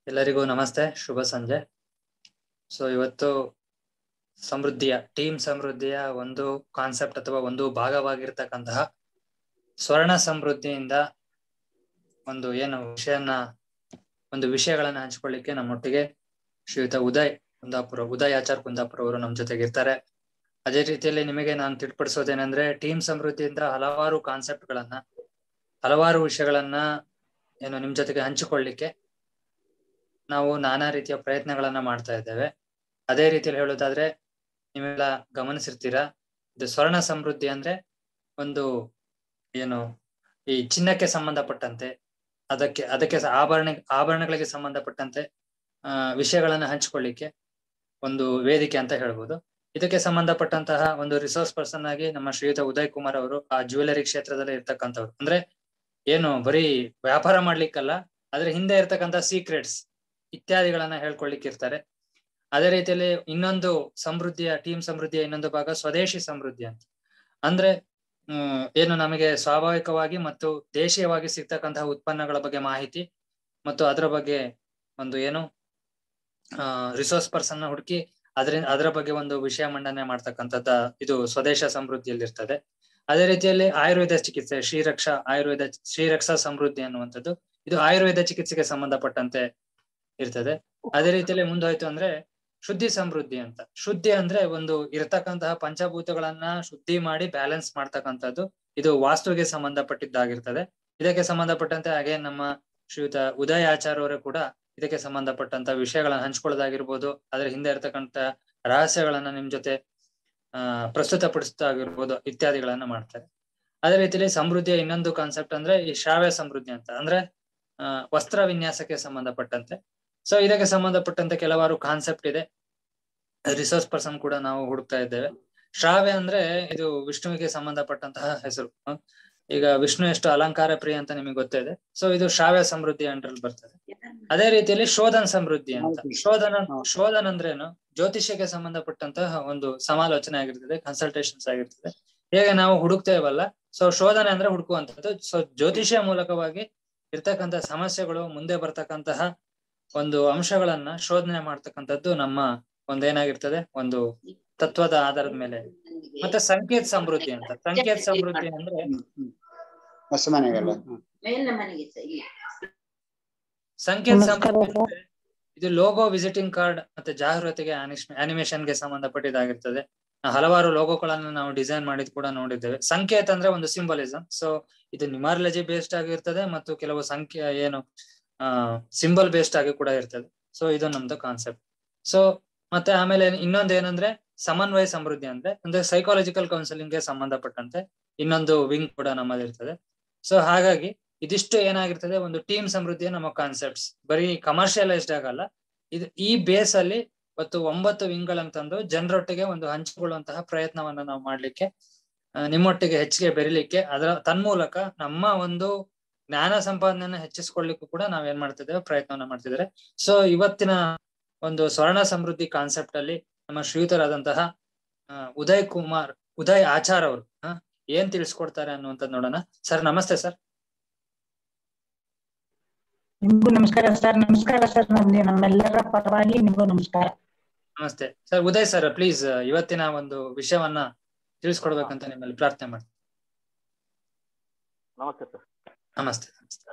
ಎಲ್ಲರಿಗೂ ನಮಸ್ತೆ ಶುಭ ಸಂಜೆ ಸೊ ಇವತ್ತು ಸಮೃದ್ಧಿಯ ಟೀಮ್ ಸಮೃದ್ಧಿಯ ಒಂದು ಕಾನ್ಸೆಪ್ಟ್ ಅಥವಾ ಒಂದು ಭಾಗವಾಗಿರ್ತಕ್ಕಂತಹ ಸ್ವರ್ಣ ಸಮೃದ್ಧಿಯಿಂದ ಒಂದು ಏನು ವಿಷಯನ ಒಂದು ವಿಷಯಗಳನ್ನ ಹಂಚ್ಕೊಳ್ಳಿಕ್ಕೆ ನಮ್ಮೊಟ್ಟಿಗೆ ಶ್ರೀಯುತ ಉದಯ್ ಕುಂದಾಪುರ ಉದಯ್ ಆಚಾರ್ ಕುಂದಾಪುರ ಅವರು ನಮ್ಮ ಜೊತೆಗೆ ಇರ್ತಾರೆ ಅದೇ ರೀತಿಯಲ್ಲಿ ನಿಮಗೆ ನಾನು ತಿಳ್ಪಡಿಸೋದೇನೆಂದ್ರೆ ಟೀಮ್ ಸಮೃದ್ಧಿಯಿಂದ ಹಲವಾರು ಕಾನ್ಸೆಪ್ಟ್ ಗಳನ್ನ ಹಲವಾರು ವಿಷಯಗಳನ್ನ ಏನು ನಿಮ್ ಜೊತೆಗೆ ಹಂಚಿಕೊಳ್ಳಿಕ್ಕೆ ನಾವು ನಾನಾ ರೀತಿಯ ಪ್ರಯತ್ನಗಳನ್ನ ಮಾಡ್ತಾ ಇದ್ದೇವೆ ಅದೇ ರೀತಿಯಲ್ಲಿ ಹೇಳೋದಾದ್ರೆ ನೀವೆಲ್ಲ ಗಮನಿಸಿರ್ತೀರಾ ಇದು ಸ್ವರ್ಣ ಸಮೃದ್ಧಿ ಅಂದ್ರೆ ಒಂದು ಏನು ಈ ಚಿನ್ನಕ್ಕೆ ಸಂಬಂಧಪಟ್ಟಂತೆ ಅದಕ್ಕೆ ಅದಕ್ಕೆ ಆಭರಣ ಆಭರಣಗಳಿಗೆ ಸಂಬಂಧಪಟ್ಟಂತೆ ಆ ವಿಷಯಗಳನ್ನ ಹಂಚಿಕೊಳ್ಳಿಕ್ಕೆ ಒಂದು ವೇದಿಕೆ ಅಂತ ಹೇಳ್ಬೋದು ಇದಕ್ಕೆ ಸಂಬಂಧಪಟ್ಟಂತಹ ಒಂದು ರಿಸೋರ್ಸ್ ಪರ್ಸನ್ ಆಗಿ ನಮ್ಮ ಶ್ರೀಯುತ ಉದಯ್ ಕುಮಾರ್ ಅವರು ಆ ಜ್ಯುವೆಲರಿ ಕ್ಷೇತ್ರದಲ್ಲಿ ಇರ್ತಕ್ಕಂಥವ್ರು ಅಂದ್ರೆ ಏನು ಬರೀ ವ್ಯಾಪಾರ ಮಾಡ್ಲಿಕ್ಕಲ್ಲ ಅದ್ರ ಹಿಂದೆ ಇರ್ತಕ್ಕಂಥ ಸೀಕ್ರೆಟ್ಸ್ ಇತ್ಯಾದಿಗಳನ್ನ ಹೇಳ್ಕೊಳ್ಲಿಕ್ಕೆ ಇರ್ತಾರೆ ಅದೇ ರೀತಿಯಲ್ಲಿ ಇನ್ನೊಂದು ಸಮೃದ್ಧಿಯ ಟೀಮ್ ಸಮೃದ್ಧಿಯ ಇನ್ನೊಂದು ಭಾಗ ಸ್ವದೇಶಿ ಸಮೃದ್ಧಿ ಅಂತ ಅಂದ್ರೆ ಹ್ಮ್ ಏನು ನಮಗೆ ಸ್ವಾಭಾವಿಕವಾಗಿ ಮತ್ತು ದೇಶೀಯವಾಗಿ ಸಿಗ್ತಕ್ಕಂತಹ ಉತ್ಪನ್ನಗಳ ಬಗ್ಗೆ ಮಾಹಿತಿ ಮತ್ತು ಅದರ ಬಗ್ಗೆ ಒಂದು ಏನು ಆ ರಿಸೋರ್ಸ್ ಪರ್ಸನ್ ಹುಡುಕಿ ಅದರಿಂದ ಅದರ ಬಗ್ಗೆ ಒಂದು ವಿಷಯ ಮಂಡನೆ ಮಾಡ್ತಕ್ಕಂಥದ್ದ ಇದು ಸ್ವದೇಶ ಸಮೃದ್ಧಿಯಲ್ಲಿ ಇರ್ತದೆ ಅದೇ ರೀತಿಯಲ್ಲಿ ಆಯುರ್ವೇದ ಚಿಕಿತ್ಸೆ ಶ್ರೀರಕ್ಷಾ ಆಯುರ್ವೇದ ಶ್ರೀರಕ್ಷಾ ಸಮೃದ್ಧಿ ಅನ್ನುವಂಥದ್ದು ಇದು ಆಯುರ್ವೇದ ಚಿಕಿತ್ಸೆಗೆ ಸಂಬಂಧಪಟ್ಟಂತೆ ಇರ್ತದೆ ಅದೇ ರೀತಿಯಲ್ಲಿ ಮುಂದೋಯ್ತು ಅಂದ್ರೆ ಶುದ್ಧಿ ಸಮೃದ್ಧಿ ಅಂತ ಶುದ್ಧಿ ಅಂದ್ರೆ ಒಂದು ಇರತಕ್ಕಂತಹ ಪಂಚಭೂತಗಳನ್ನ ಶುದ್ಧಿ ಮಾಡಿ ಬ್ಯಾಲೆನ್ಸ್ ಮಾಡ್ತಕ್ಕಂಥದ್ದು ಇದು ವಾಸ್ತುವಿಗೆ ಸಂಬಂಧಪಟ್ಟಿದ್ದಾಗಿರ್ತದೆ ಇದಕ್ಕೆ ಸಂಬಂಧಪಟ್ಟಂತೆ ಹಾಗೆ ನಮ್ಮ ಶ್ರೀಯುತ ಉದಯ ಆಚಾರ್ ಅವರು ಕೂಡ ಇದಕ್ಕೆ ಸಂಬಂಧಪಟ್ಟಂತ ವಿಷಯಗಳನ್ನ ಹಂಚ್ಕೊಳ್ಳೋದಾಗಿರ್ಬೋದು ಅದ್ರ ಹಿಂದೆ ಇರ್ತಕ್ಕಂತ ರಹಸ್ಯಗಳನ್ನ ನಿಮ್ ಜೊತೆ ಆ ಪ್ರಸ್ತುತಪಡಿಸ್ತಾಗಿರ್ಬೋದು ಇತ್ಯಾದಿಗಳನ್ನ ಮಾಡ್ತಾರೆ ಅದೇ ರೀತಿಯಲ್ಲಿ ಸಮೃದ್ಧಿಯ ಇನ್ನೊಂದು ಕಾನ್ಸೆಪ್ಟ್ ಅಂದ್ರೆ ಈ ಶ್ರಾವ್ಯ ಸಮೃದ್ಧಿ ಅಂತ ಅಂದ್ರೆ ಆ ವಸ್ತ್ರ ವಿನ್ಯಾಸಕ್ಕೆ ಸಂಬಂಧಪಟ್ಟಂತೆ ಸೊ ಇದಕ್ಕೆ ಸಂಬಂಧಪಟ್ಟಂತೆ ಕೆಲವಾರು ಕಾನ್ಸೆಪ್ಟ್ ಇದೆ ರಿಸೋರ್ಸ್ ಪರ್ಸನ್ ಕೂಡ ನಾವು ಹುಡುಕ್ತಾ ಇದ್ದೇವೆ ಶ್ರಾವ್ಯ ಅಂದ್ರೆ ಇದು ವಿಷ್ಣುವಿಗೆ ಸಂಬಂಧಪಟ್ಟಂತಹ ಹೆಸರು ಈಗ ವಿಷ್ಣು ಎಷ್ಟು ಅಲಂಕಾರ ಪ್ರಿಯ ಅಂತ ನಿಮಗೆ ಗೊತ್ತೇ ಇದೆ ಸೊ ಇದು ಶ್ರಾವ್ಯ ಸಮೃದ್ಧಿ ಅಂಡ್ರಲ್ಲಿ ಬರ್ತದೆ ಅದೇ ರೀತಿಯಲ್ಲಿ ಶೋಧನ್ ಸಮೃದ್ಧಿ ಅಂತ ಶೋಧನ ಶೋಧನ್ ಅಂದ್ರೇನು ಜ್ಯೋತಿಷ್ಯಕ್ಕೆ ಸಂಬಂಧಪಟ್ಟಂತಹ ಒಂದು ಸಮಾಲೋಚನೆ ಆಗಿರ್ತದೆ ಕನ್ಸಲ್ಟೇಷನ್ಸ್ ಆಗಿರ್ತದೆ ಹೇಗೆ ನಾವು ಹುಡುಕ್ತೇವಲ್ಲ ಸೊ ಶೋಧನೆ ಅಂದ್ರೆ ಹುಡುಕುವಂತದ್ದು ಸೊ ಜ್ಯೋತಿಷ್ಯ ಮೂಲಕವಾಗಿ ಇರ್ತಕ್ಕಂಥ ಸಮಸ್ಯೆಗಳು ಮುಂದೆ ಬರ್ತಕ್ಕಂತಹ ಒಂದು ಅಂಶಗಳನ್ನ ಶೋಧನೆ ಮಾಡ್ತಕ್ಕಂಥದ್ದು ನಮ್ಮ ಒಂದೇನಾಗಿರ್ತದೆ ಒಂದು ತತ್ವದ ಆಧಾರದ ಮೇಲೆ ಮತ್ತೆ ಸಂಕೇತ್ ಸಮೃದ್ಧಿ ಅಂತ ಸಂಕೇತ್ ಸಮೃದ್ಧಿ ಅಂದ್ರೆ ಹೊಸ ಮನೆಗೆಲ್ಲ ಸಂಕೇತ್ ಸಮೃದ್ಧಿ ಅಂದ್ರೆ ಇದು ಲೋಗೋ ವಿಸಿಟಿಂಗ್ ಕಾರ್ಡ್ ಮತ್ತೆ ಜಾಗೃತಿಗೆ ಅನಿಮೇಷನ್ ಗೆ ಸಂಬಂಧಪಟ್ಟಿದ್ದಾಗಿರ್ತದೆ ಹಲವಾರು ಲೋಗೋಗಳನ್ನ ನಾವು ಡಿಸೈನ್ ಮಾಡಿದ್ ಕೂಡ ನೋಡಿದ್ದೇವೆ ಸಂಕೇತ್ ಅಂದ್ರೆ ಒಂದು ಸಿಂಬಲಿಸಮ್ ಸೊ ಇದು ನ್ಯೂಮಾರಲಜಿ ಬೇಸ್ಡ್ ಆಗಿರ್ತದೆ ಮತ್ತು ಕೆಲವು ಸಂಖ್ಯೆ ಏನು ಆ ಸಿಂಬಲ್ ಬೇಸ್ಡ್ ಆಗಿ ಕೂಡ ಇರ್ತದೆ ಸೊ ಇದು ನಮ್ದು ಕಾನ್ಸೆಪ್ಟ್ ಸೊ ಮತ್ತೆ ಆಮೇಲೆ ಇನ್ನೊಂದು ಏನಂದ್ರೆ ಸಮನ್ವಯ ಸಮೃದ್ಧಿ ಅಂದ್ರೆ ಅಂದ್ರೆ ಸೈಕಾಲಜಿಕಲ್ ಕೌನ್ಸಿಲಿಂಗ್ ಗೆ ಸಂಬಂಧಪಟ್ಟಂತೆ ಇನ್ನೊಂದು ವಿಂಗ್ ಕೂಡ ನಮ್ಮದಿರ್ತದೆ ಸೊ ಹಾಗಾಗಿ ಇದಿಷ್ಟು ಏನಾಗಿರ್ತದೆ ಒಂದು ಟೀಮ್ ಸಮೃದ್ಧಿಯ ನಮ್ಮ ಕಾನ್ಸೆಪ್ಟ್ಸ್ ಬರೀ ಕಮರ್ಷಿಯಲೈಸ್ಡ್ ಆಗಲ್ಲ ಇದು ಈ ಬೇಸ್ ಅಲ್ಲಿ ಇವತ್ತು ಒಂಬತ್ತು ವಿಂಗ್ ಗಳಂತಂದು ಜನರೊಟ್ಟಿಗೆ ಒಂದು ಹಂಚಿಕೊಳ್ಳುವಂತಹ ಪ್ರಯತ್ನವನ್ನ ನಾವು ಮಾಡ್ಲಿಕ್ಕೆ ನಿಮ್ಮೊಟ್ಟಿಗೆ ಹೆಚ್ಚಿಗೆ ಬೆರಿಲಿಕ್ಕೆ ಅದರ ತನ್ಮೂಲಕ ನಮ್ಮ ಒಂದು ಜ್ಞಾನ ಸಂಪಾದನೆಯನ್ನ ಹೆಚ್ಚಿಸ್ಕೊಳ್ಳಿಕ್ಕೂ ಕೂಡ ನಾವ್ ಏನ್ ಮಾಡ್ತಿದ್ದೇವೆ ಪ್ರಯತ್ನವನ್ನ ಮಾಡ್ತಿದ್ದಾರೆ ಸೊ ಇವತ್ತಿನ ಒಂದು ಸ್ವರ್ಣ ಸಮೃದ್ಧಿ ಕಾನ್ಸೆಪ್ಟ್ ಅಲ್ಲಿ ನಮ್ಮ ಶ್ರೀಯುತರಾದಂತಹ ಉದಯ್ ಕುಮಾರ್ ಉದಯ್ ಆಚಾರ್ ಅವರು ಏನ್ ತಿಳಿಸ್ಕೊಡ್ತಾರೆ ಅನ್ನುವಂಥದ್ದು ನೋಡೋಣ ಸರ್ ನಮಸ್ತೆ ಸರ್ ನಿಮ್ಗೂ ನಮಸ್ಕಾರ ಸರ್ ನಮಸ್ಕಾರ ಸರ್ ನಮ್ಗೆ ನಮ್ಮೆಲ್ಲರ ಪರವಾಗಿ ನಿಮ್ಗೂ ನಮಸ್ಕಾರ ನಮಸ್ತೆ ಸರ್ ಉದಯ್ ಸರ್ ಪ್ಲೀಸ್ ಇವತ್ತಿನ ಒಂದು ವಿಷಯವನ್ನ ತಿಳಿಸ್ಕೊಡ್ಬೇಕಂತ ನಿಮ್ಮಲ್ಲಿ ಪ್ರಾರ್ಥನೆ ಮಾಡ್ತೀನಿ ನಮಸ್ತೆ ಸರ್ ನಮಸ್ತೆ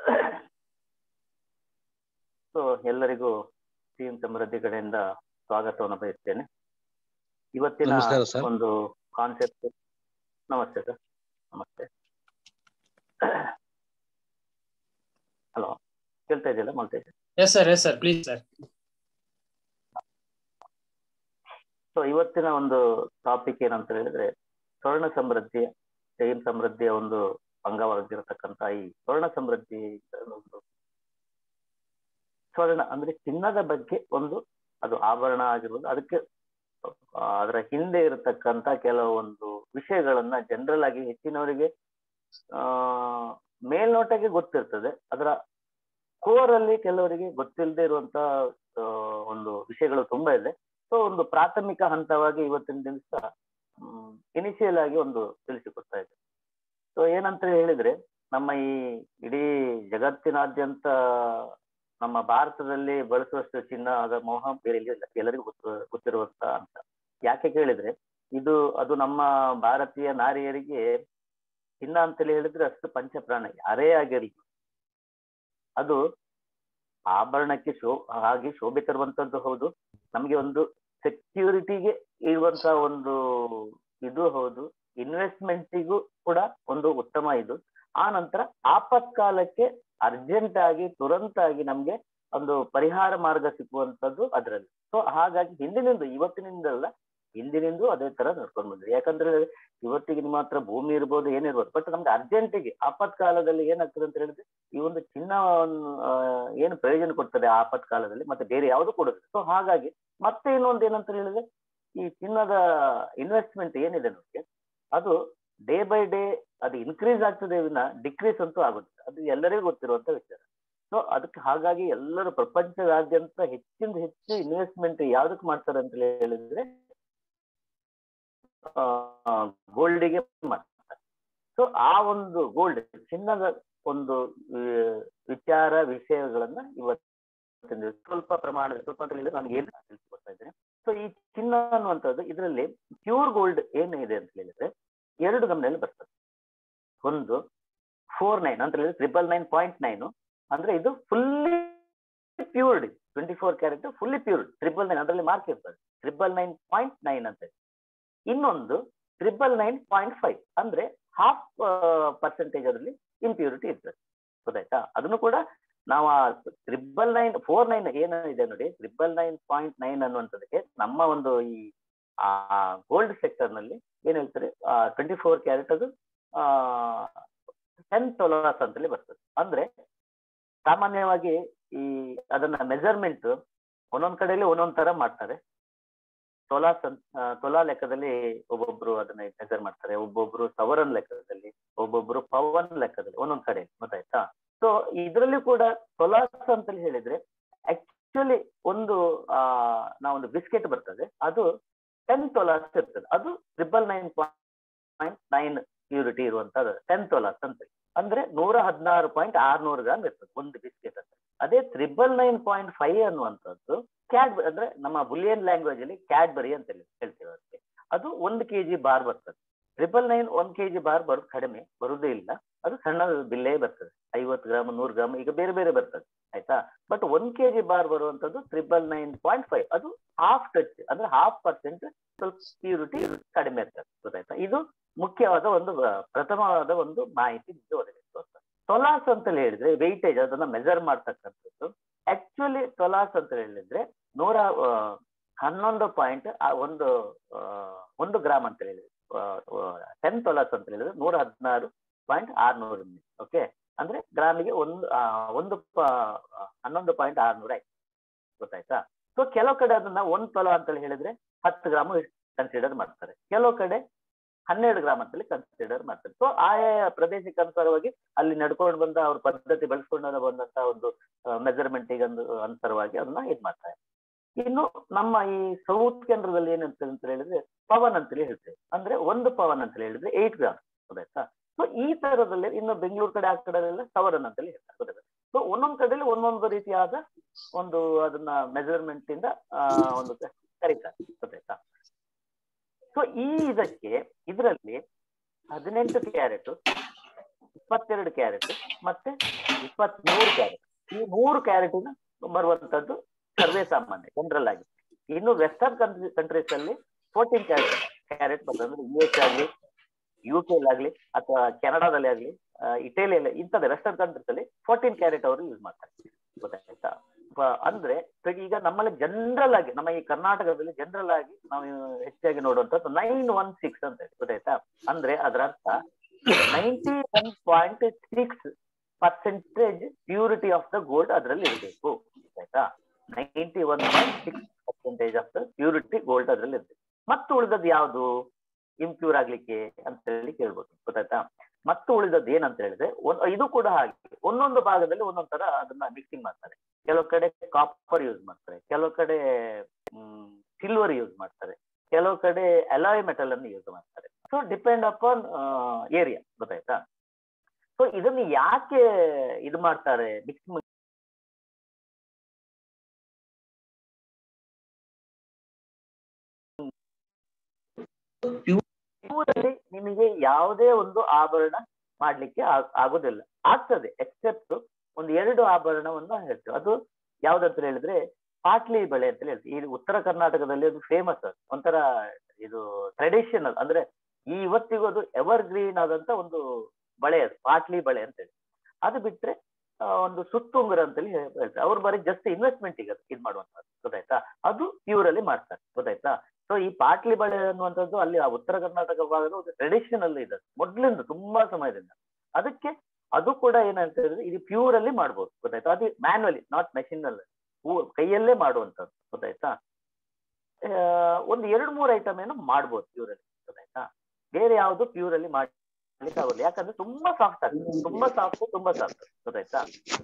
ಸೊ ಎಲ್ಲರಿಗೂ ಟೀಮ್ ಸಮೃದ್ಧಿ ಕಡೆಯಿಂದ ಸ್ವಾಗತವನ್ನು ಬಯಸ್ತೇನೆ ಇವತ್ತಿನ ನಮಸ್ಕಾರ ಸರ್. ಒಂದು ಕಾನ್ಸೆಪ್ಟ್ ನಮಸ್ತೆ ಸರ್ ನಮಸ್ತೆ ಹಲೋ ಕೇಳ್ತಾ ಇದೆಯಲ್ಲ Maltesh yes sir yes sir please sir so ಇವತ್ತಿನ ಒಂದು ಟಾಪಿಕ್ ಏನಂತ ಹೇಳಿದ್ರೆ ಸ್ವರ್ಣ ಸಮೃದ್ಧಿ ಟೀಮ್ ಸಮೃದ್ಧಿಯ ಒಂದು ಅಂಗವಾಗಿರತಕ್ಕಂತ ಈ ಸ್ವರ್ಣ ಸಮೃದ್ಧಿ ಒಂದು ಸ್ವರ್ಣ ಅಂದ್ರೆ ಚಿನ್ನದ ಬಗ್ಗೆ ಒಂದು ಅದು ಆಭರಣ ಆಗಿರ್ಬೋದು ಅದಕ್ಕೆ ಆ, ಅದರ ಹಿಂದೆ ಇರತಕ್ಕಂತ ಕೆಲವೊಂದು ವಿಷಯಗಳನ್ನ ಜನರಲ್ ಆಗಿ ಹೆಚ್ಚಿನವರಿಗೆ ಆ ಮೇಲ್ನೋಟಕ್ಕೆ ಗೊತ್ತಿರ್ತದೆ ಅದರ ಕೋರ್ ಅಲ್ಲಿ ಕೆಲವರಿಗೆ ಗೊತ್ತಿಲ್ಲದೆ ಇರುವಂತ ಆ, ಒಂದು ವಿಷಯಗಳು ತುಂಬಾ ಇದೆ ಸೊ ಒಂದು ಪ್ರಾಥಮಿಕ ಹಂತವಾಗಿ ಇವತ್ತಿನ ದಿವಸ ಇನಿಷಿಯಲ್ ಆಗಿ ಒಂದು ತಿಳಿಸಿಕೊಡ್ತಾ ಇದೆ ಸೊ ಏನಂತ ಹೇಳಿದ್ರೆ ನಮ್ಮ ಈ ಇಡೀ ಜಗತ್ತಿನಾದ್ಯಂತ ನಮ್ಮ ಭಾರತದಲ್ಲಿ ಬಳಸುವಷ್ಟು ಚಿನ್ನ ಅದರ ಮೋಹ ಬೇರೆ ಎಲ್ಲಿಯೂ ಇಲ್ಲ ಎಲ್ಲರಿಗೂ ಗೊತ್ತು ಗೊತ್ತಿರುವಂತ ಅಂತ ಯಾಕೆ ಕೇಳಿದ್ರೆ ಇದು ಅದು ನಮ್ಮ ಭಾರತೀಯ ನಾರಿಯರಿಗೆ ಚಿನ್ನ ಅಂತೇಳಿ ಹೇಳಿದ್ರೆ ಅಷ್ಟು ಪಂಚಪ್ರಾಣ ಯಾರೇ ಆಗಿರಲಿ ಅದು ಆಭರಣಕ್ಕೆ ಶೋ ಹಾಗೆ ಶೋಭೆ ತರುವಂತದ್ದು ಹೌದು ನಮ್ಗೆ ಒಂದು ಸೆಕ್ಯೂರಿಟಿಗೆ ಇರುವಂತ ಒಂದು ಇದು ಹೌದು ಇನ್ವೆಸ್ಟ್ಮೆಂಟಿಗೂ ಕೂಡ ಒಂದು ಉತ್ತಮ ಇದು ಆ ನಂತರ ಆಪತ್ಕಾಲಕ್ಕೆ ಅರ್ಜೆಂಟ್ ಆಗಿ ತುರಂತ ಆಗಿ ನಮ್ಗೆ ಒಂದು ಪರಿಹಾರ ಮಾರ್ಗ ಸಿಕ್ಕುವಂತದ್ದು ಅದರಲ್ಲಿ ಸೊ ಹಾಗಾಗಿ ಹಿಂದಿನಿಂದ ಇವತ್ತಿನಿಂದಲ್ಲ ಹಿಂದಿನಿಂದ ಅದೇ ತರ ನಡ್ಕೊಂಡು ಬಂದ್ರಿ ಯಾಕಂದ್ರೆ ಇವತ್ತಿಗೆ ನಿಮ್ಮ ಹತ್ರ ಭೂಮಿ ಇರ್ಬೋದು ಏನಿರ್ಬೋದು ಬಟ್ ನಮ್ಗೆ ಅರ್ಜೆಂಟಿಗೆ ಆಪತ್ಕಾಲದಲ್ಲಿ ಏನಾಗ್ತದೆ ಅಂತ ಹೇಳಿದ್ರೆ ಈ ಒಂದು ಚಿನ್ನ ಏನು ಪ್ರಯೋಜನ ಕೊಡ್ತದೆ ಆ ಆಪತ್ಕಾಲದಲ್ಲಿ ಮತ್ತೆ ಬೇರೆ ಯಾವುದು ಕೊಡುತ್ತೆ ಸೊ ಹಾಗಾಗಿ ಮತ್ತೆ ಇನ್ನೊಂದು ಏನಂತ ಹೇಳಿದ್ರೆ ಈ ಚಿನ್ನದ ಇನ್ವೆಸ್ಟ್ಮೆಂಟ್ ಏನಿದೆ ನಮಗೆ ಅದು ಡೇ ಬೈ ಡೇ ಅದು ಇನ್ಕ್ರೀಸ್ ಆಗ್ತದೆ ವಿನ ಡಿಕ್ರೀಸ್ ಅಂತೂ ಆಗುತ್ತೆ ಅದು ಎಲ್ಲರಿಗೂ ಗೊತ್ತಿರುವಂತ ವಿಚಾರ ಸೊ ಅದಕ್ಕೆ ಹಾಗಾಗಿ ಎಲ್ಲರೂ ಪ್ರಪಂಚದಾದ್ಯಂತ ಹೆಚ್ಚಿಂದ ಹೆಚ್ಚು ಇನ್ವೆಸ್ಟ್ಮೆಂಟ್ ಯಾವ್ದಕ್ ಮಾಡ್ತಾರೆ ಅಂತ ಹೇಳಿದ್ರೆ ಗೋಲ್ಡಿಗೆ ಮಾಡ್ತಾರೆ ಸೊ ಆ ಒಂದು ಗೋಲ್ಡ್ ಚಿನ್ನದ ಒಂದು ವಿಚಾರ ವಿಷಯಗಳನ್ನ ಇವತ್ತಿನ ಸ್ವಲ್ಪ ಪ್ರಮಾಣದ ಸ್ವಲ್ಪ ಅಂತ ಹೇಳಿದ್ರೆ ನಾನು ಏನು ತಿಳಿಸ್ಕೊಡ್ತಾ ಇದ್ದೇನೆ ಸೊ ಈ ಚಿನ್ನ ಅನ್ನುವಂಥದ್ದು ಇದರಲ್ಲಿ ಪ್ಯೂರ್ ಗೋಲ್ಡ್ ಏನಿದೆ ಅಂತ ಹೇಳಿದ್ರೆ ಎರಡು ಗಮನದಲ್ಲಿ ಬರ್ತದೆ ಒಂದು ಫೋರ್ ನೈನ್ ಅಂತ ಹೇಳಿದ್ರೆ ಟ್ರಿಬಲ್ ನೈನ್ ಪಾಯಿಂಟ್ ನೈನ್ ಅಂದ್ರೆ ಇದು fully pured twenty four carat fully pured triple nine ಅದರಲ್ಲಿ ಮಾರ್ಕ್ ಇರ್ತದೆ ಟ್ರಿಬಲ್ ನೈನ್ ಪಾಯಿಂಟ್ ನೈನ್ ಅಂತ ಇನ್ನೊಂದು ಟ್ರಿಬಲ್ ನೈನ್ ಪಾಯಿಂಟ್ ಫೈವ್ ಅಂದ್ರೆ ಹಾಫ್ ಪರ್ಸೆಂಟೇಜ್ ಅದರಲ್ಲಿ ಇಂಪ್ಯೂರಿಟಿ ಇರ್ತದೆ ಗೊತ್ತಾಯ್ತಾ ಅದನ್ನು ಕೂಡ ನಾವು ಆ ಟ್ರಿಬಲ್ ನೈನ್ ಫೋರ್ ನೈನ್ ಏನಿದೆ ನೋಡಿ ಟ್ರಿಬಲ್ ನೈನ್ ಪಾಯಿಂಟ್ ನೈನ್ ಅನ್ನುವಂಥದ್ದಕ್ಕೆ ನಮ್ಮ ಒಂದು ಈ ಆ ಗೋಲ್ಡ್ ಸೆಕ್ಟರ್ ನಲ್ಲಿ ಏನ್ ಹೇಳ್ತಾರೆ ಟ್ವೆಂಟಿ ಫೋರ್ ಕ್ಯಾರೆಟ್ ಅದು ಟೆನ್ ತೊಲಾಸ್ ಅಂತಲೇ ಬರ್ತದೆ ಅಂದ್ರೆ ಸಾಮಾನ್ಯವಾಗಿ ಈ ಅದನ್ನ ಮೆಜರ್ಮೆಂಟ್ ಒಂದೊಂದ್ ಕಡೆಯಲ್ಲಿ ಒಂದೊಂದ್ ತರ ಮಾಡ್ತಾರೆ ತೊಲಾಸ್ ತೊಲಾ ಲೆಕ್ಕದಲ್ಲಿ ಒಬ್ಬೊಬ್ರು ಅದನ್ನ ಮೆಜರ್ ಮಾಡ್ತಾರೆ ಒಬ್ಬೊಬ್ರು ಸವರನ್ ಲೆಕ್ಕದಲ್ಲಿ ಒಬ್ಬೊಬ್ರು ಪವನ್ ಲೆಕ್ಕದಲ್ಲಿ ಒಂದೊಂದ್ ಕಡೆ ಗೊತ್ತಾಯ್ತಾ ಸೊ ಇದರಲ್ಲಿ ಕೂಡ ತೊಲಾಸ್ ಅಂತ ಹೇಳಿದ್ರೆ ಆಕ್ಚುಲಿ ಒಂದು ಆ ನಾವೊಂದು ಬಿಸ್ಕೆಟ್ ಬರ್ತದೆ ಅದು ಟೆನ್ ತೊಲಾಸ್ ಇರ್ತದೆ ಅದು triple nine point nine purity ಇರುವಂತದ್ದು ಟೆನ್ ತೊಲಾಸ್ ಅಂತ ಅಂದ್ರೆ ನೂರ ಹದಿನಾರು ಪಾಯಿಂಟ್ ಆರ್ನೂರು ಗ್ರಾಮ್ ಇರ್ತದೆ ಒಂದು ಬಿಸ್ಕೆಟ್ ಅಂತ ಅದೇ ತ್ರಿಬಲ್ ನೈನ್ ಪಾಯಿಂಟ್ ಫೈವ್ ಅನ್ನುವಂಥದ್ದು ಕ್ಯಾಡ್ ಅಂದ್ರೆ ನಮ್ಮ ಬುಲಿಯನ್ ಲ್ಯಾಂಗ್ವೇಜ್ ಅಲ್ಲಿ ಕ್ಯಾಡ್ಬರಿ ಅಂತ ಹೇಳ್ತೀವಿ ಅದಕ್ಕೆ ಅದು ಒಂದು ಕೆಜಿ ಬಾರ್ ಬರ್ತದೆ ಟ್ರಿಬಲ್ ನೈನ್ ಒಂದ್ ಕೆಜಿ ಬಾರ್ ಬರೋದು ಕಡಿಮೆ ಬರುದೇ ಇಲ್ಲ ಅದು ಸಣ್ಣ ಬಿಲ್ಲೇ ಬರ್ತದೆ ಐವತ್ತು ಗ್ರಾಮ್ ನೂರು ಗ್ರಾಮ್ ಈಗ ಬೇರೆ ಬೇರೆ ಬರ್ತದೆ ಆಯ್ತಾ ಬಟ್ ಒಂದ್ ಕೆಜಿ ಬಾರ್ ಬರುವಂತದ್ದು ಟ್ರಿಬಲ್ ನೈನ್ ಪಾಯಿಂಟ್ ಫೈವ್ ಅದು ಹಾಫ್ ಟಚ್ ಅಂದ್ರೆ ಹಾಫ್ ಪರ್ಸೆಂಟ್ ಸ್ವಲ್ಪ ಪ್ಯೂರಿಟಿ ಕಡಿಮೆ ಇರ್ತದೆ ಗೊತ್ತಾಯ್ತಾ ಇದು ಮುಖ್ಯವಾದ ಒಂದು ಪ್ರಥಮವಾದ ಒಂದು ಮಾಹಿತಿ ಒದಗಿಸುವಂತ ತೊಲಾಸ್ ಅಂತ ಹೇಳಿದ್ರೆ ವೆಯ್ಟೇಜ್ ಅದನ್ನ ಮೆಜರ್ ಮಾಡ್ತಕ್ಕಂಥದ್ದು ಆಕ್ಚುಲಿ ತೊಲಾಸ್ ಅಂತ ಹೇಳಿದ್ರೆ ನೂರ ಹನ್ನೊಂದು ಪಾಯಿಂಟ್ ಒಂದು ಒಂದು ಗ್ರಾಮ್ ಅಂತ ಹೇಳಿದ್ರೆ ಟೆನ್ ತೊಲಾಸ್ ಅಂತ ಹೇಳಿದ್ರೆ ನೂರ ಹದಿನಾರು ಪಾಯಿಂಟ್ ಆರ್ನೂರು ಓಕೆ ಅಂದ್ರೆ ಗ್ರಾಮಿಗೆ ಒಂದು ಒಂದು ಹನ್ನೊಂದು ಪಾಯಿಂಟ್ ಆರ್ನೂರ ಆಯ್ತು ಗೊತ್ತಾಯ್ತಾ ಸೊ ಕೆಲವು ಕಡೆ ಅದನ್ನ ಒಂದ್ ತೊಲ ಅಂತ ಹೇಳಿದ್ರೆ ಹತ್ತು ಗ್ರಾಮ್ ಕನ್ಸಿಡರ್ ಮಾಡ್ತಾರೆ ಕೆಲವು ಕಡೆ ಹನ್ನೆರಡು ಗ್ರಾಮ್ ಅಂತೇಳಿ ಕನ್ಸಿಡರ್ ಮಾಡ್ತಾರೆ ಸೊ ಆಯಾ ಪ್ರದೇಶಕ್ಕೆ ಅನುಸಾರವಾಗಿ ಅಲ್ಲಿ ನಡ್ಕೊಂಡು ಬಂದ ಅವ್ರ ಪದ್ಧತಿ ಬೆಳೆಸ್ಕೊಂಡು ಬಂದಂತ ಒಂದು ಮೆಜರ್ಮೆಂಟಿಗೆ ಒಂದು ಅನುಸಾರವಾಗಿ ಅದನ್ನ ಇದ್ ಮಾಡ್ತಾರೆ ಇನ್ನು ನಮ್ಮ ಈ ಸೌತ್ ಕೇಂದ್ರದಲ್ಲಿ ಏನಂತ ಅಂತ ಹೇಳಿದ್ರೆ ಪವನ್ ಅಂತೇಳಿ ಹೇಳ್ತೇವೆ ಅಂದ್ರೆ ಒಂದು ಪವನ್ ಅಂತ ಹೇಳಿದ್ರೆ ಏಟ್ ಗ್ರಾಮ್ ಗೊತ್ತಾಯ್ತಾ ಸೊ ಈ ತರದಲ್ಲಿ ಇನ್ನು ಬೆಂಗಳೂರು ಕಡೆ ಆ ಕಡೆಲ್ಲ ಸವರನ್ ಅಂತೇಳಿ ಹೇಳ್ತಾರೆ ಗೊತ್ತಾಯ್ತಾ ಸೊ ಒಂದೊಂದ್ ಕಡೆಯಲ್ಲಿ ಒಂದೊಂದು ರೀತಿಯಾದ ಒಂದು ಅದನ್ನ ಮೆಜರ್ಮೆಂಟ್ ಇಂದ ಒಂದು ಕರೀತಾರೆ ಗೊತ್ತಾಯ್ತಾ ಸೊ ಈ ಇದಕ್ಕೆ ಇದರಲ್ಲಿ ಹದಿನೆಂಟು ಕ್ಯಾರೆಟ್ ಇಪ್ಪತ್ತೆರಡು ಕ್ಯಾರೆಟ್ ಮತ್ತೆ ಇಪ್ಪತ್ಮೂರು ಕ್ಯಾರೆಟ್ ಈ ಮೂರು ಕ್ಯಾರೆಟಿನ ಬರುವಂತದ್ದು ಸರ್ವೇ ಸಾಮಾನ್ಯ ಜನರಲ್ ಆಗಿ ಇನ್ನು ವೆಸ್ಟರ್ನ್ ಕಂಟ್ರಿ ಕಂಟ್ರೀಸ್ ಅಲ್ಲಿ ಫೋರ್ಟೀನ್ ಕ್ಯಾರೆಟ್ ಕ್ಯಾರೆಟ್ ಬರ್ತದೆ ಅಂದ್ರೆ ಯು ಎಸ್ ಆಗ್ಲಿ ಯು ಕೆ ಆಗ್ಲಿ ಅಥವಾ ಕೆನಡಾದಲ್ಲಿ ಆಗ್ಲಿ ಇಟಲಿಯಲ್ಲಿ ಇಂಥದ್ದು ವೆಸ್ಟರ್ನ್ ಕಂಟ್ರೀಸ್ ಅಲ್ಲಿ ಫೋರ್ಟೀನ್ ಕ್ಯಾರೆಟ್ ಅವರು ಯೂಸ್ ಮಾಡ್ತಾರೆ ಗೊತ್ತಾಯ್ತಾ ಅಂದ್ರೆ ಈಗ ನಮ್ಮಲ್ಲಿ ಜನರಲ್ ಆಗಿ ನಮ್ಮ ಈ ಕರ್ನಾಟಕದಲ್ಲಿ ಜನರಲ್ ಆಗಿ ನಾವು ಹೆಚ್ಚಾಗಿ ನೋಡುವಂತದ್ದು ನೈನ್ ಒನ್ ಸಿಕ್ಸ್ ಅಂತ ಗೊತ್ತಾಯ್ತಾ ಅಂದ್ರೆ ಅದರ ಅರ್ಥ ninety one point six percentage purity of the gold ಅದರಲ್ಲಿ ಇರಬೇಕು ಆಯ್ತಾ ninety one point six percentage of the purity gold ಅದರಲ್ಲಿ ಇರಬೇಕು ಮತ್ತು ಉಳಿದದ್ದು ಯಾವುದು ಇಂಪ್ಯೂರ್ ಆಗ್ಲಿಕ್ಕೆ ಅಂತ ಹೇಳಿ ಕೇಳ್ಬೋದು ಗೊತ್ತಾಯ್ತಾ ಮತ್ತು ಉಳಿದದ್ದು ಏನಂತ ಹೇಳಿದ್ರೆ ಇದು ಕೂಡ ಹಾಗೆ ಒಂದೊಂದು ಭಾಗದಲ್ಲಿ ಒಂದೊಂದ್ ತರ ಅದನ್ನ ಮಿಕ್ಸಿಂಗ್ ಮಾಡ್ತಾರೆ ಕೆಲವು ಕಡೆ ಕಾಪರ್ ಯೂಸ್ ಮಾಡ್ತಾರೆ ಕೆಲವು ಕಡೆ ಸಿಲ್ವರ್ ಯೂಸ್ ಮಾಡ್ತಾರೆ ಕೆಲವು ಕಡೆ ಅಲಾಯ್ ಮೆಟಲ್ ಅನ್ನು ಯೂಸ್ ಮಾಡ್ತಾರೆ ಸೊ ಡಿಪೆಂಡ್ ಅಪಾನ್ ಏರಿಯಾ ಗೊತ್ತಾಯ್ತಾ ಸೊ ಇದನ್ನು ಯಾಕೆ ಇದು ಮಾಡ್ತಾರೆ ಮಿಕ್ಸ್ ಪ್ಯೂರಲ್ಲಿ ನಿಮಗೆ ಯಾವುದೇ ಒಂದು ಆಭರಣ ಮಾಡ್ಲಿಕ್ಕೆ ಆಗ್- ಆಗುದಿಲ್ಲ ಆಗ್ತದೆ ಎಕ್ಸೆಪ್ಟ್ ಒಂದು ಎರಡು ಆಭರಣವನ್ನು ಹೇಳ್ತೇವೆ ಅದು ಯಾವ್ದಂತ ಹೇಳಿದ್ರೆ ಪಾಟ್ಲಿ ಬಳೆ ಅಂತ ಹೇಳ್ತೀವಿ ಈ ಉತ್ತರ ಕರ್ನಾಟಕದಲ್ಲಿ ಅದು ಫೇಮಸ್ ಒಂಥರ ಇದು ಟ್ರೆಡಿಷನಲ್ ಅಂದ್ರೆ ಈ ಇವತ್ತಿಗೂ ಅದು ಎವರ್ ಗ್ರೀನ್ ಆದಂತ ಒಂದು ಬಳೆ ಅದು ಪಾಟ್ಲಿ ಬಳೆ ಅಂತ ಹೇಳಿ ಅದು ಬಿಟ್ರೆ ಆ, ಒಂದು ಸುತ್ತುಂಗುರ ಅಂತೇಳಿ ಹೇ- ಹೇಳ್ತಾರೆ ಅವ್ರು ಬರೀ ಜಸ್ಟ್ ಇನ್ವೆಸ್ಟ್ಮೆಂಟ್ ಈಗ ಇದು ಮಾಡುವಂತದ್ದು ಗೊತ್ತಾಯ್ತಾ ಅದು ಪ್ಯೂರ್ ಅಲ್ಲಿ ಮಾಡ್ತಾರೆ ಗೊತ್ತಾಯ್ತಾ ಸೊ ಈ ಪಾಟ್ಲಿ ಬಳೆ ಅನ್ನುವಂಥದ್ದು ಅಲ್ಲಿ ಆ ಉತ್ತರ ಕರ್ನಾಟಕ ಭಾಗದ ಒಂದು ಟ್ರೆಡಿಷನಲ್ ಇದೆ ಮೊದ್ಲಿಂದ ತುಂಬಾ ಸಮಯದಿಂದ ಅದಕ್ಕೆ ಅದು ಕೂಡ ಏನಂತ ಹೇಳಿದ್ರೆ ಇದು ಪ್ಯೂರ್ ಅಲ್ಲಿ ಮಾಡ್ಬೋದು ಗೊತ್ತಾಯ್ತಾ ಅದು ಮ್ಯಾನ್ಯಲಿ ನಾಟ್ ಮೆಷಿನ್ ಅಲ್ಲಿ ಹೂ- ಕೈಯಲ್ಲೇ ಮಾಡುವಂಥದ್ದು ಗೊತ್ತಾಯ್ತಾ ಆ, ಒಂದು ಎರಡು ಮೂರು ಐಟಮ್ ಏನು ಮಾಡ್ಬೋದು ಪ್ಯೂರ್ ಅಲ್ಲಿ ಗೊತ್ತಾಯ್ತಾ ಬೇರೆ ಯಾವುದು ಪ್ಯೂರ್ ಅಲ್ಲಿ ಮಾಡ್ಲಿಕ್ಕೆ ಆಗೋಲ್ಲ ಯಾಕಂದ್ರೆ ತುಂಬಾ ಸಾಫ್ಟ್ ಆಗ್ತದೆ ತುಂಬಾ ಸಾಫ್ಟ್ ತುಂಬಾ ಸಾಫ್ಟ್ ಗೊತ್ತಾಯ್ತಾ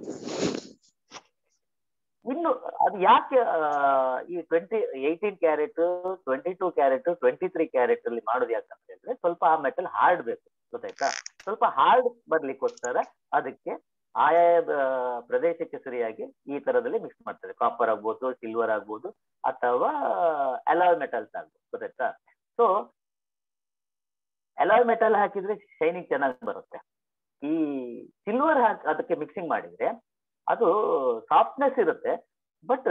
ಇನ್ನು ಅದು ಯಾಕೆ ಆ, ಈ twenty eighteen carat twenty two carat twenty three carat ಅಲ್ಲಿ ಮಾಡೋದು ಯಾಕಂತ ಹೇಳಿದ್ರೆ ಸ್ವಲ್ಪ ಆ ಮೆಟಲ್ ಹಾರ್ಡ್ ಬೇಕು ಗೊತ್ತಾಯ್ತಾ ಸ್ವಲ್ಪ ಹಾರ್ಡ್ ಬರ್ಲಿಕ್ಕೋಸ್ಕರ ಅದಕ್ಕೆ ಆಯಾಯ ಆ, ಪ್ರದೇಶಕ್ಕೆ ಸರಿಯಾಗಿ ಈ ತರದಲ್ಲಿ ಮಿಕ್ಸ್ ಮಾಡ್ತಾರೆ ಕಾಪರ್ ಆಗ್ಬೋದು ಸಿಲ್ವರ್ ಆಗ್ಬೋದು ಅಥವಾ ಅಲಾಯ್ ಮೆಟಲ್ಸ್ ಆಗ್ಬೋದು ಗೊತ್ತಾಯ್ತಾ ಸೊ ಅಲಾಯ್ ಮೆಟಲ್ ಹಾಕಿದ್ರೆ ಶೈನಿಂಗ್ ಚೆನ್ನಾಗಿ ಬರುತ್ತೆ ಈ ಸಿಲ್ವರ್ ಹಾಕಿ ಅದಕ್ಕೆ ಮಿಕ್ಸಿಂಗ್ ಮಾಡಿದ್ರೆ ಅದು ಸಾಫ್ಟ್ನೆಸ್ ಇರುತ್ತೆ ಬಟ್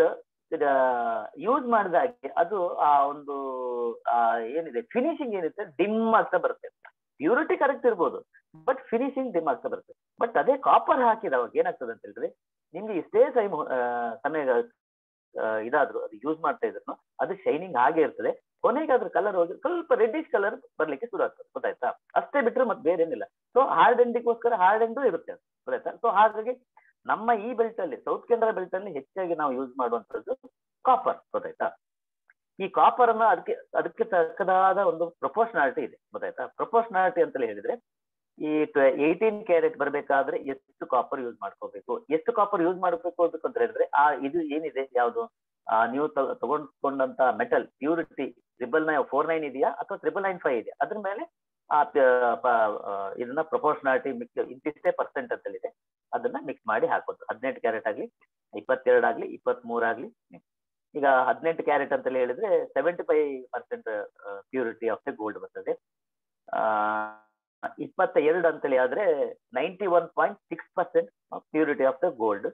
ಯೂಸ್ ಮಾಡಿದಾಗೆ ಅದು ಆ ಒಂದು ಆ ಏನಿದೆ ಫಿನಿಶಿಂಗ್ ಏನಿದೆ ಡಿಮ್ ಆಗ್ತಾ ಬರುತ್ತೆ ಪ್ಯೂರಿಟಿ ಕರೆಕ್ಟ್ ಇರ್ಬೋದು ಬಟ್ ಫಿನಿಶಿಂಗ್ ಡಿಮ್ ಆಗ್ತಾ ಬರುತ್ತೆ ಬಟ್ ಅದೇ ಕಾಪರ್ ಹಾಕಿದವಾಗ ಏನಾಗ್ತದೆ ಅಂತ ಹೇಳಿದ್ರೆ ನಿಮ್ಗೆ ಇಷ್ಟೇ ಟೈಮ್ ಸಮಯ ಆ, ಇದಾದ್ರು ಅದು ಯೂಸ್ ಮಾಡ್ತಾ ಇದ್ರು ಅದು ಶೈನಿಂಗ್ ಹಾಗೆ ಇರ್ತದೆ ಕೊನೆಗೆ ಅದ್ರ ಕಲರ್ ಹೋಗಿ ಸ್ವಲ್ಪ ರೆಡ್ಡಿಶ್ ಕಲರ್ ಬರ್ಲಿಕ್ಕೆ ಶುರು ಆಗ್ತದೆ ಗೊತ್ತಾಯ್ತಾ ಅಷ್ಟೇ ಬಿಟ್ರೆ ಮತ್ತೆ ಬೇರೆ ಏನಿಲ್ಲ ಸೊ ಹಾರ್ಡ್ ಎಂಡಿಗೋಸ್ಕರ ಹಾರ್ಡ್ ಎಂಡು ಇರುತ್ತೆ ಅದು ಗೊತ್ತಾಯ್ತಾ ಸೊ ಹಾಗಾಗಿ ನಮ್ಮ ಈ ಬೆಲ್ಟ್ ಅಲ್ಲಿ ಸೌತ್ ಕೆನರಾ ಬೆಲ್ಟ್ ಅಲ್ಲಿ ಹೆಚ್ಚಾಗಿ ನಾವು ಯೂಸ್ ಮಾಡುವಂತದ್ದು ಕಾಪರ್ ಗೊತ್ತಾಯ್ತಾ ಈ ಕಾಪರ್ ಅನ್ನ ಅದಕ್ಕೆ ಅದಕ್ಕೆ ತಕ್ಕದಾದ ಒಂದು ಪ್ರೊಪೋರ್ಷನಾಲಿಟಿ ಇದೆ ಗೊತ್ತಾಯ್ತಾ ಪ್ರೊಪೋರ್ಷನಾಲಿಟಿ ಅಂತಲೇ ಹೇಳಿದ್ರೆ ಈ ಏಯ್ಟೀನ್ ಕ್ಯಾರೆಟ್ ಬರ್ಬೇಕಾದ್ರೆ ಎಷ್ಟು ಕಾಪರ್ ಯೂಸ್ ಮಾಡ್ಕೋಬೇಕು ಎಷ್ಟು ಕಾಪರ್ ಯೂಸ್ ಮಾಡ್ಬೇಕು ಅಂತ ಹೇಳಿದ್ರೆ ಆ ಇದು ಏನಿದೆ ಯಾವುದು ಆ ನೀವು ತ- ತಗೊಂಡ್ಕೊಂಡಂತ metal purity triple nine four nine ಇದೆಯಾ ಅಥವಾ ಟ್ರಿಬಲ್ ನೈನ್ ಫೈವ್ ಇದೆಯಾ ಅದ್ರ ಮೇಲೆ ಆ ಪ- ಪ- ಆ, ಇದನ್ನ ಪ್ರೊಪೋರ್ಷನಾಲಿಟಿ ಮಿಕ್ಸ್ ಇಂತಿಷ್ಟೇ ಪರ್ಸೆಂಟ್ ಅಂತಲ್ಲಿದೆ ಅದನ್ನ ಮಿಕ್ಸ್ ಮಾಡಿ ಹಾಕೋದು ಹದಿನೆಂಟು ಕ್ಯಾರೆಟ್ ಆಗ್ಲಿ ಇಪ್ಪತ್ತೆರಡು ಆಗ್ಲಿ ಇಪ್ಪತ್ತ್ ಆಗ್ಲಿ ಈಗ ಹದಿನೆಂಟು ಕ್ಯಾರೆಟ್ ಅಂತೇಳಿ ಹೇಳಿದ್ರೆ seventy five percent purity of the gold ಬರ್ತದೆ ಆ ಇಪ್ಪತ್ತ ಎರಡು ಅಂತೇಳಿ ಆದ್ರೆ ninety one point six percent purity of the gold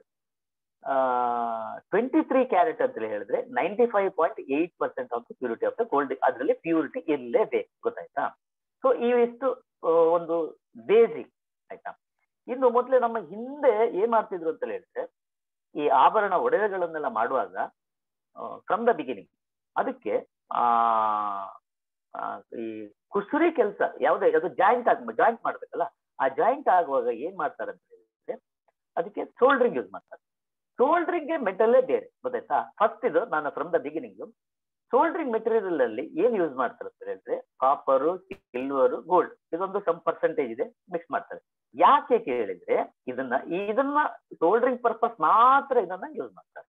twenty three carat ಅಂತೇಳಿ ಹೇಳಿದ್ರೆ ninety five point eight percent of the purity of the gold ಅದರಲ್ಲಿ ಪ್ಯೂರಿಟಿ ಇರಲೇಬೇಕು ಗೊತ್ತಾಯ್ತಾ ಸೊ ಇವಿಷ್ಟು ಆ, ಒಂದು ಬೇಸಿಕ್ ಆಯ್ತಾ ಇನ್ನು ಮೊದಲೇ ನಮ್ಮ ಹಿಂದೆ ಏನ್ ಮಾಡ್ತಿದ್ರು ಅಂತ ಹೇಳಿದ್ರೆ ಈ ಆಭರಣ ಒಡವೆಗಳನ್ನೆಲ್ಲ ಮಾಡುವಾಗ ಫ್ರಮ್ ದ ಬಿಗಿನಿಂಗ್ ಅದಕ್ಕೆ ಆ ಆ, ಈ ಕುಸುರಿ ಕೆಲಸ ಯಾವುದೇ ಅದು ಜಾಯಿಂಟ್ ಆಗ ಜಾಯಿಂಟ್ ಮಾಡ್ಬೇಕಲ್ಲ ಆ ಜಾಯಿಂಟ್ ಆಗುವಾಗ ಏನ್ ಮಾಡ್ತಾರೆ ಅಂತ ಹೇಳಿದ್ರೆ ಅದಕ್ಕೆ ಸೋಲ್ಡ್ರಿಂಗ್ ಯೂಸ್ ಮಾಡ್ತಾರೆ ಸೋಲ್ಡ್ರಿಂಗ್ಗೆ ಮೆಟಲ್ಲೇ ಬೇರೆ ಗೊತ್ತಾಯ್ತಾ ಫಸ್ಟ್ ಇದು ನಾನು from the beginning soldering material ಅಲ್ಲಿ ಏನ್ ಯೂಸ್ ಮಾಡ್ತಾರೆ ಅಂತ ಹೇಳಿದ್ರೆ ಕಾಪರು ಸಿಲ್ವರು ಗೋಲ್ಡ್ ಇದೊಂದು ಸಮ್ ಪರ್ಸೆಂಟೇಜ್ ಇದೆ ಮಿಕ್ಸ್ ಮಾಡ್ತಾರೆ ಯಾಕೆ ಕೇಳಿದ್ರೆ ಇದನ್ನ ಇದನ್ನ ಸೋಲ್ಡ್ರಿಂಗ್ ಪರ್ಪಸ್ ಮಾತ್ರ ಇದನ್ನ ಯೂಸ್ ಮಾಡ್ತಾರೆ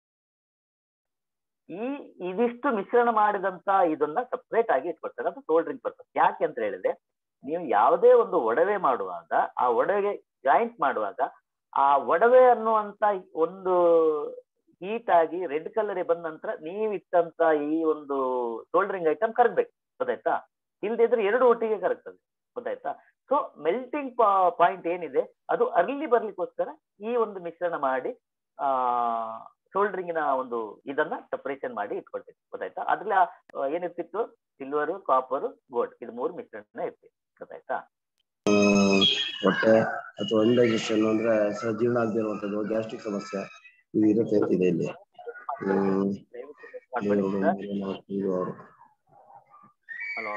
ಈ ಇದಿಷ್ಟು ಮಿಶ್ರಣ ಮಾಡಿದಂತ ಇದನ್ನ ಸಪ್ರೇಟ್ ಆಗಿ ಇಟ್ಕೊಳ್ತಾರೆ ಅದು ಸೋಲ್ಡ್ರಿಂಗ್ ಪರ್ಪಸ್ ಯಾಕೆ ಅಂತ ಹೇಳಿದ್ರೆ ನೀವು ಯಾವುದೇ ಒಂದು ಒಡವೆ ಮಾಡುವಾಗ ಆ ಒಡವೆಗೆ ಜಾಯಿಂಟ್ ಮಾಡುವಾಗ ಆ ಒಡವೆ ಅನ್ನುವಂತ ಒಂದು ಹೀಟ್ ಆಗಿ ರೆಡ್ ಕಲರ್ ಬಂದ ನಂತರ ನೀವು ಇಟ್ಟಂತ ಈ ಒಂದು ಸೋಲ್ಡರಿಂಗ್ ಐಟಮ್ ಕರಗ್ಬೇಕು ಗೊತ್ತಾಯ್ತಾ ಇಲ್ದಿದ್ರೆ ಎರಡು ಒಟ್ಟಿಗೆ ಕರಗ್ತದೆ ಗೊತ್ತಾಯ್ತಾ ಸೊ ಮೆಲ್ಟಿಂಗ್ ಪಾಯಿಂಟ್ ಏನಿದೆ ಅದು ಅರ್ಲಿ ಬರ್ಲಿಕ್ಕೋಸ್ಕರ ಈ ಒಂದು ಮಿಶ್ರಣ ಮಾಡಿ ಆ ಸೋಲ್ಡ್ರಿಂಗಿನ ಒಂದು ಇದನ್ನ ಸಪರೇಷನ್ ಮಾಡಿ ಇಟ್ಕೊಳ್ತೀವಿ ಗೊತ್ತಾಯ್ತಾ ಅದ್ರಲ್ಲಿ ಆ, ಏನಿರ್ತಿತ್ತು ಸಿಲ್ವರು ಕಾಪರು ಗೋಲ್ಡ್ ಇದು ಮೂರು ಮಿಶ್ರಣ ಇರ್ತಿತ್ತು ಗೊತ್ತಾಯ್ತಾ ಹೊಟ್ಟೆ ಅಥವಾ ಇಂಡೈಜೆಷನ್ ಅಂದ್ರೆ ಸ- ಜೀರ್ಣ ಆಗದೆ ಇರುವಂತದ್ದು ಗ್ಯಾಸ್ಟ್ರಿಕ್ ಸಮಸ್ಯೆ ಇದು ಇರುತ್ತೆ ಇದೆ ಇಲ್ಲಿ ಹ್ಮ್ ಮಾಡ್ಬೇಡಿ ಎರಡು, ಸರ್. ಮೂರು, ನಾಲ್ಕು, ಐದು, ಆರು. ಹಲೋ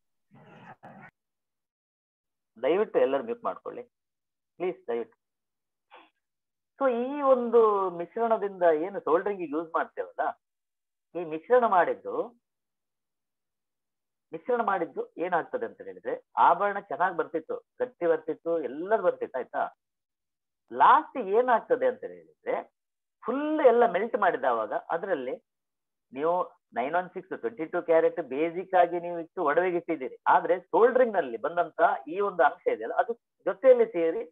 ದಯವಿಟ್ಟು ಎಲ್ಲರೂ ಮ್ಯೂಟ್ ಮಾಡ್ಕೊಳ್ಳಿ ಪ್ಲೀಸ್ ದಯವಿಟ್ಟು ಸೊ ಈ ಒಂದು ಮಿಶ್ರಣದಿಂದ ಏನು ಸೋಲ್ಡ್ರಿಂಗ್ ಯೂಸ್ ಮಾಡ್ತೇವಲ್ಲ ಈ ಮಿಶ್ರಣ ಮಾಡಿದ್ದು ಮಿಶ್ರಣ ಮಾಡಿದ್ದು ಏನಾಗ್ತದೆ ಅಂತ ಹೇಳಿದ್ರೆ ಆಭರಣ ಚೆನ್ನಾಗಿ ಬರ್ತಿತ್ತು ಗಟ್ಟಿ ಬರ್ತಿತ್ತು ಎಲ್ಲರೂ ಬರ್ತಿತ್ತು ಆಯ್ತಾ ಲಾಸ್ಟ್ ಏನಾಗ್ತದೆ ಅಂತ ಹೇಳಿದ್ರೆ ಫುಲ್ ಎಲ್ಲ ಮೆಲ್ಟ್ ಮಾಡಿದವಾಗ ಅದರಲ್ಲಿ ನೀವು nine one six twenty two carat basic ಆಗಿ ನೀವು ಇಟ್ಟು ಒಡವೆಗೆ ಇಟ್ಟಿದ್ದೀರಿ ಆದ್ರೆ ಸೋಲ್ಡ್ರಿಂಗ್ ನಲ್ಲಿ ಬಂದಂತ ಈ ಒಂದು ಅಂಶ ಇದೆಯಲ್ಲ ಅದು ಜೊತೆಯಲ್ಲಿ ಸೇರಿ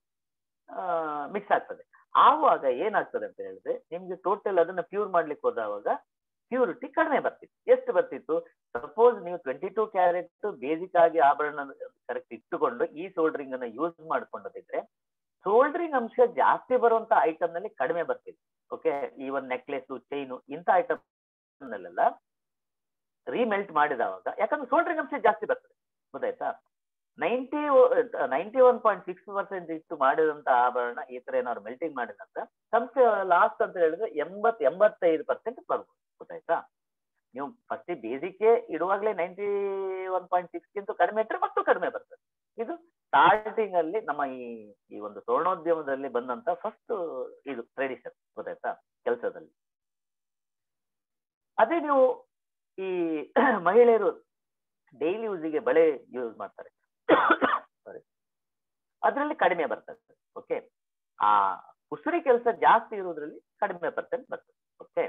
ಮಿಕ್ಸ್ ಆಗ್ತದೆ ಆವಾಗ ಏನಾಗ್ತದೆ ಅಂತ ಹೇಳಿದ್ರೆ ನಿಮ್ಗೆ ಟೋಟಲ್ ಅದನ್ನ ಪ್ಯೂರ್ ಮಾಡ್ಲಿಕ್ಕೆ ಹೋದವಾಗ ಪ್ಯೂರಿಟಿ ಕಡಿಮೆ ಬರ್ತಿತ್ತು ಎಷ್ಟು ಬರ್ತಿತ್ತು ಸಪೋಸ್ ನೀವು ಟ್ವೆಂಟಿ ಟೂ ಕ್ಯಾರೆಟ್ ಬೇಸಿಕ್ ಆಗಿ ಆಭರಣ ಕರೆಕ್ಟ್ ಇಟ್ಟುಕೊಂಡು ಈ ಸೋಲ್ಡ್ರಿಂಗ್ ಅನ್ನ ಯೂಸ್ ಮಾಡ್ಕೊಂಡಿದ್ರೆ ಸೋಲ್ಡ್ರಿಂಗ್ ಅಂಶ ಜಾಸ್ತಿ ಬರುವಂತ ಐಟಮ್ ನಲ್ಲಿ ಕಡಿಮೆ ಬರ್ತಿತ್ತು ಓಕೆ ಈ ಒಂದು ನೆಕ್ಲೆಸ್ ಚೈನು ಇಂಥ ಐಟಮ್ ನಲ್ಲೆಲ್ಲ ರೀಮೆಲ್ಟ್ ಮಾಡಿದವಾಗ ಯಾಕಂದ್ರೆ ಸೋಲ್ಡ್ರಿಂಗ್ ಅಂಶ ಜಾಸ್ತಿ ಬರ್ತದೆ ಗೊತ್ತಾಯ್ತಾ ninety ninety one point six percent ಇಟ್ಟು ಮಾಡಿದಂತ ಆಭರಣ ಈ ತರ ಏನಾದ್ರು ಮೆಲ್ಟಿಂಗ್ ಮಾಡಿದಂತ ಸಂಸ್ಥೆ ಲಾಸ್ಟ್ ಅಂತ ಹೇಳಿದ್ರೆ ಎಂಬತ್ ಎಂಬತ್ತೈದು ಪರ್ಸೆಂಟ್ ಬರ್ಬೋದು ಗೊತ್ತಾಯ್ತಾ ನೀವು ಫಸ್ಟ್ ಬೇಸಿಕ್ಕೆ ಇಡುವಾಗಲೇ ನೈಂಟಿ ಒನ್ ಪಾಯಿಂಟ್ ಸಿಕ್ಸ್ ಗಿಂತ ಕಡಿಮೆ ಇಟ್ಟರೆ ಮತ್ತು ಕಡಿಮೆ ಬರ್ತದೆ ಇದು ಸ್ಟಾರ್ಟಿಂಗ್ ಅಲ್ಲಿ ನಮ್ಮ ಈ ಈ ಒಂದು ಸ್ವರ್ಣೋದ್ಯಮದಲ್ಲಿ ಬಂದಂತ ಫಸ್ಟ್ ಇದು ಟ್ರೆಡಿಷನ್ ಗೊತ್ತಾಯ್ತಾ ಕೆಲಸದಲ್ಲಿ ಅದೇ ನೀವು ಈ ಮಹಿಳೆಯರು ಡೈಲಿ ಯೂಸಿಗೆ ಬಳೆ ಯೂಸ್ ಮಾಡ್ತಾರೆ ಸಾರಿ ಅದರಲ್ಲಿ ಕಡಿಮೆ ಬರ್ತದೆ ಓಕೆ ಆ ಕುಸುರಿ ಕೆಲಸ ಜಾಸ್ತಿ ಇರೋದ್ರಲ್ಲಿ ಕಡಿಮೆ ಪರ್ಸೆಂಟ್ ಬರ್ತದೆ ಓಕೆ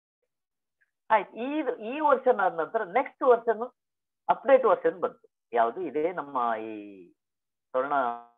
ಆಯ್ತು ಈ ಈ ವರ್ಷನ್ ಆದ ನಂತರ ನೆಕ್ಸ್ಟ್ ವರ್ಷನ್ ಅಪ್ಡೇಟ್ ವರ್ಷನ್ ಬಂತು ಯಾವುದು ಇದೇ ನಮ್ಮ ಈ ಸ್ವರ್ಣ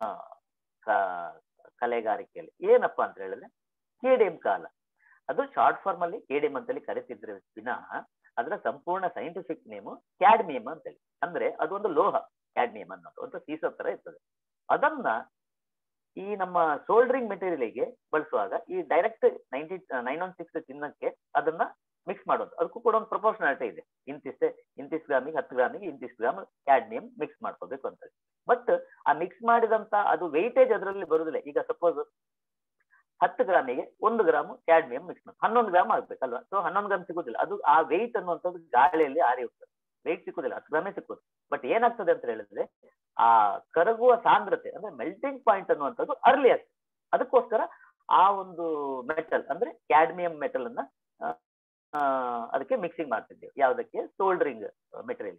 ಕ- ಕಲೆಗಾರಿಕೆಯಲ್ಲಿ ಏನಪ್ಪಾ ಅಂತ ಹೇಳಿದ್ರೆ ಕೆಡಿಎಂ ಕಾಲ ಅದು ಶಾರ್ಟ್ ಫಾರ್ಮ್ ಅಲ್ಲಿ ಕೆಡಿಎಂ ಅಂತೇಳಿ ಕರಿತಿದ್ರೆ ವಿನಃ ಅದರ ಸಂಪೂರ್ಣ ಸೈಂಟಿಫಿಕ್ ನೇಮು ಕ್ಯಾಡ್ಮಿಯಂ ಅಂತೇಳಿ ಅಂದ್ರೆ ಅದೊಂದು ಲೋಹ ಕ್ಯಾಡ್ಮಿಯಂ ಅನ್ನೋದು ಒಂದು ಸೀಸ ತರ ಇರ್ತದೆ ಅದನ್ನ ಈ ನಮ್ಮ ಸೋಲ್ಡರಿಂಗ್ ಮೆಟೀರಿಯಲ್ಗೆ ಬಳಸುವಾಗ ಈ direct ninety nine one six ಚಿನ್ನಕ್ಕೆ ಅದನ್ನ ಮಿಕ್ಸ್ ಮಾಡೋದು ಅದಕ್ಕೂ ಕೂಡ ಒಂದು ಪ್ರಪೋರ್ಷನಾಲಿಟಿ ಇದೆ ಇಂತಿಷ್ಟೇ ಇಂತಿಷ್ಟು ಗ್ರಾಮಿಗೆ ಹತ್ತು ಗ್ರಾಮಿಗೆ ಇಂತಿಷ್ಟು ಗ್ರಾಮ್ ಕ್ಯಾಡ್ಮಿಯಂ ಮಿಕ್ಸ್ ಮಾಡ್ಕೋಬೇಕು ಅಂತ ಬಟ್ ಆ ಮಿಕ್ಸ್ ಮಾಡಿದಂತ ಅದು ವೆಯ್ಟೇಜ್ ಅದರಲ್ಲಿ ಬರುದಿಲ್ಲ ಈಗ ಸಪೋಸ್ ಹತ್ತು ಗ್ರಾಮಿಗೆ ಒಂದು ಗ್ರಾಮ್ ಕ್ಯಾಡ್ಮಿಯಂ ಮಿಕ್ಸ್ ಮಾಡಿ ಹನ್ನೊಂದು ಗ್ರಾಮ್ ಆಗ್ಬೇಕಲ್ವಾ ಸೊ ಹನ್ನೊಂದು ಗ್ರಾಮ್ ಸಿಗುದಿಲ್ಲ ಅದು ಆ ವೆಯ್ಟ್ ಅನ್ನುವಂಥದ್ದು ಗಾಳಿಯಲ್ಲಿ ಆರಿ ಹೋಗ್ತದೆ ವೆಯ್ಟ್ ಸಿಕ್ಕುದಿಲ್ಲ ಹತ್ತು ಗ್ರಾಮೇ ಸಿಕ್ಕುದು ಬಟ್ ಏನಾಗ್ತದೆ ಅಂತ ಹೇಳಿದ್ರೆ ಆ ಕರಗುವ ಸಾಂದ್ರತೆ ಅಂದ್ರೆ ಮೆಲ್ಟಿಂಗ್ ಪಾಯಿಂಟ್ ಅನ್ನುವಂಥದ್ದು ಅರ್ಲಿ ಆಗ್ತದೆ ಅದಕ್ಕೋಸ್ಕರ ಆ ಒಂದು ಮೆಟಲ್ ಅಂದ್ರೆ ಕ್ಯಾಡ್ಮಿಯಂ ಮೆಟಲ್ ಅನ್ನ ಆ, ಆ, ಅದಕ್ಕೆ ಮಿಕ್ಸಿಂಗ್ ಮಾಡ್ತಿದ್ದೇವೆ ಯಾವುದಕ್ಕೆ ಸೋಲ್ಡರಿಂಗ್ ಮೆಟೀರಿಯಲ್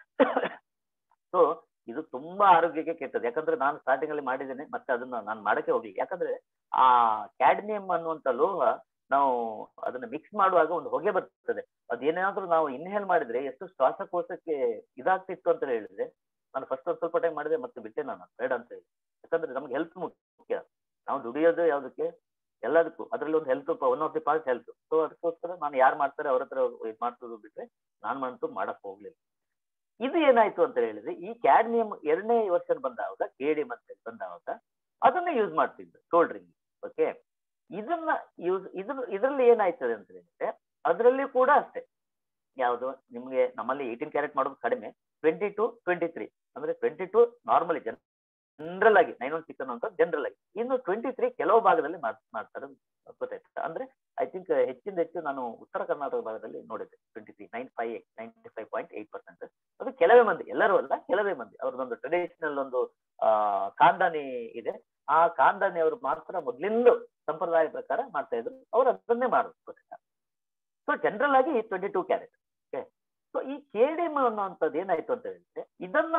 ಸೊ ಇದು ತುಂಬಾ ಆರೋಗ್ಯಕ್ಕೆ ಕೆಟ್ಟದ್ದು ಯಾಕಂದ್ರೆ ನಾನು ಸ್ಟಾರ್ಟಿಂಗ್ ಅಲ್ಲಿ ಮಾಡಿದ್ದೇನೆ ಮತ್ತೆ ಅದನ್ನ ನಾನು ಮಾಡಕ್ಕೆ ಹೋಗ್ಲಿಲ್ಲ ಯಾಕಂದ್ರೆ ಆ ಕ್ಯಾಡ್ಮಿಯಂ ಅನ್ನುವಂತ ಲೋಹ ನಾವು ಅದನ್ನ ಮಿಕ್ಸ್ ಮಾಡುವಾಗ ಒಂದು ಹೊಗೆ ಬರ್ತದೆ ಅದೇನಾದ್ರೂ ನಾವು ಇನ್ಹೇಲ್ ಮಾಡಿದ್ರೆ ಎಷ್ಟು ಶ್ವಾಸಕೋಶಕ್ಕೆ ಇದಾಗ್ತಿತ್ತು ಅಂತ ಹೇಳಿದ್ರೆ ನಾನು ಫಸ್ಟ್ ಒಂದು ಸ್ವಲ್ಪ ಟೈಮ್ ಮಾಡಿದೆ ಮತ್ತೆ ಬಿಟ್ಟೆ ನಾನು ಬೇಡ ಅಂತ ಹೇಳಿ ಯಾಕಂದ್ರೆ ನಮ್ಗೆ ಹೆಲ್ತ್ ಮುಖ್ಯ ನಾವು ದುಡಿಯೋದು ಯಾವುದಕ್ಕೆ ಎಲ್ಲದಕ್ಕೂ ಅದರಲ್ಲಿ ಒಂದು health one of the part health so ಅದಕ್ಕೋಸ್ಕರ ನಾನು ಯಾರು ಮಾಡ್ತಾರೆ ಅವ್ರ ಹತ್ರ ಇದು ಮಾಡ್ಸೋದು ಬಿಟ್ರೆ ನಾನು ಮಾಡಂತೂ ಮಾಡಕ್ ಹೋಗ್ಲಿಲ್ಲ ಇದು ಏನಾಯ್ತು ಅಂತ ಹೇಳಿದ್ರೆ ಈ ಕ್ಯಾಡ್ಮಿಯಂ ಎರಡನೇ ವರ್ಷ ಬಂದಾಗ ಕೆಡಿಎಂ ಅಂತ ಹೇಳಿ ಬಂದಾಗ ಅದನ್ನ ಯೂಸ್ ಮಾಡ್ತಿದ್ರು ಸೋಲ್ಡ್ರಿಂಗ್ ಓಕೆ ಇದನ್ನ ಯೂಸ್ ಇದ್ರ ಇದರಲ್ಲಿ ಏನಾಯ್ತದೆ ಅಂತ ಹೇಳಿದ್ರೆ ಅದರಲ್ಲಿ ಕೂಡ ಅಷ್ಟೇ ಯಾವುದು ನಿಮ್ಗೆ ನಮ್ಮಲ್ಲಿ ಏಯ್ಟೀನ್ ಕ್ಯಾರೆಟ್ ಮಾಡೋದು ಕಡಿಮೆ ಟ್ವೆಂಟಿ ಟು ಟ್ವೆಂಟಿ ತ್ರೀ ಅಂದ್ರೆ ಟ್ವೆಂಟಿ ಟು ನಾರ್ಮಲಿ ಜನರಲ್ ಆಗಿ ನೈನ್ ಒನ್ ಸಿಕ್ಸ್ ಅನ್ನುವಂಥ ಜನರಲ್ ಆಗಿ ಇನ್ನು ಟ್ವೆಂಟಿ ತ್ರೀ ಕೆಲವು ಭಾಗದಲ್ಲಿ ಮಾಡ್- ಮಾಡ್ತಾರೆ ಗೊತ್ತಾಯ್ತು ಅಂದ್ರೆ ಐ ಥಿಂಕ್ ಹೆಚ್ಚಿಂದ ಹೆಚ್ಚು ನಾನು ಉತ್ತರ ಕರ್ನಾಟಕ ಭಾಗದಲ್ಲಿ ನೋಡಿದ್ದೆ twenty three nine five ninety five point eight percent ಅದು ಕೆಲವೇ ಮಂದಿ ಎಲ್ಲರೂ ಅಲ್ಲ ಕೆಲವೇ ಮಂದಿ ಅವ್ರದ್ದೊಂದು ಟ್ರೆಡಿಷನಲ್ ಒಂದು ಆ ಖಾನ್ದಾನಿ ಇದೆ ಆ ಖಾನ್ದಾನಿ ಅವರು ಮಾತ್ರ ಮೊದ್ಲಿಂದ ಸಂಪ್ರದಾಯ ಪ್ರಕಾರ ಮಾಡ್ತಾ ಇದ್ರು ಅವ್ರು ಅದನ್ನೇ ಮಾಡೋದು ಗೊತ್ತಾಯ್ತಾ ಸೊ ಜನರಲ್ ಆಗಿ twenty two carat okay so ಈ ಕೆಡಿಎಂ ಅನ್ನುವಂಥದ್ದು ಏನಾಯ್ತು ಅಂತ ಹೇಳಿದ್ರೆ ಇದನ್ನ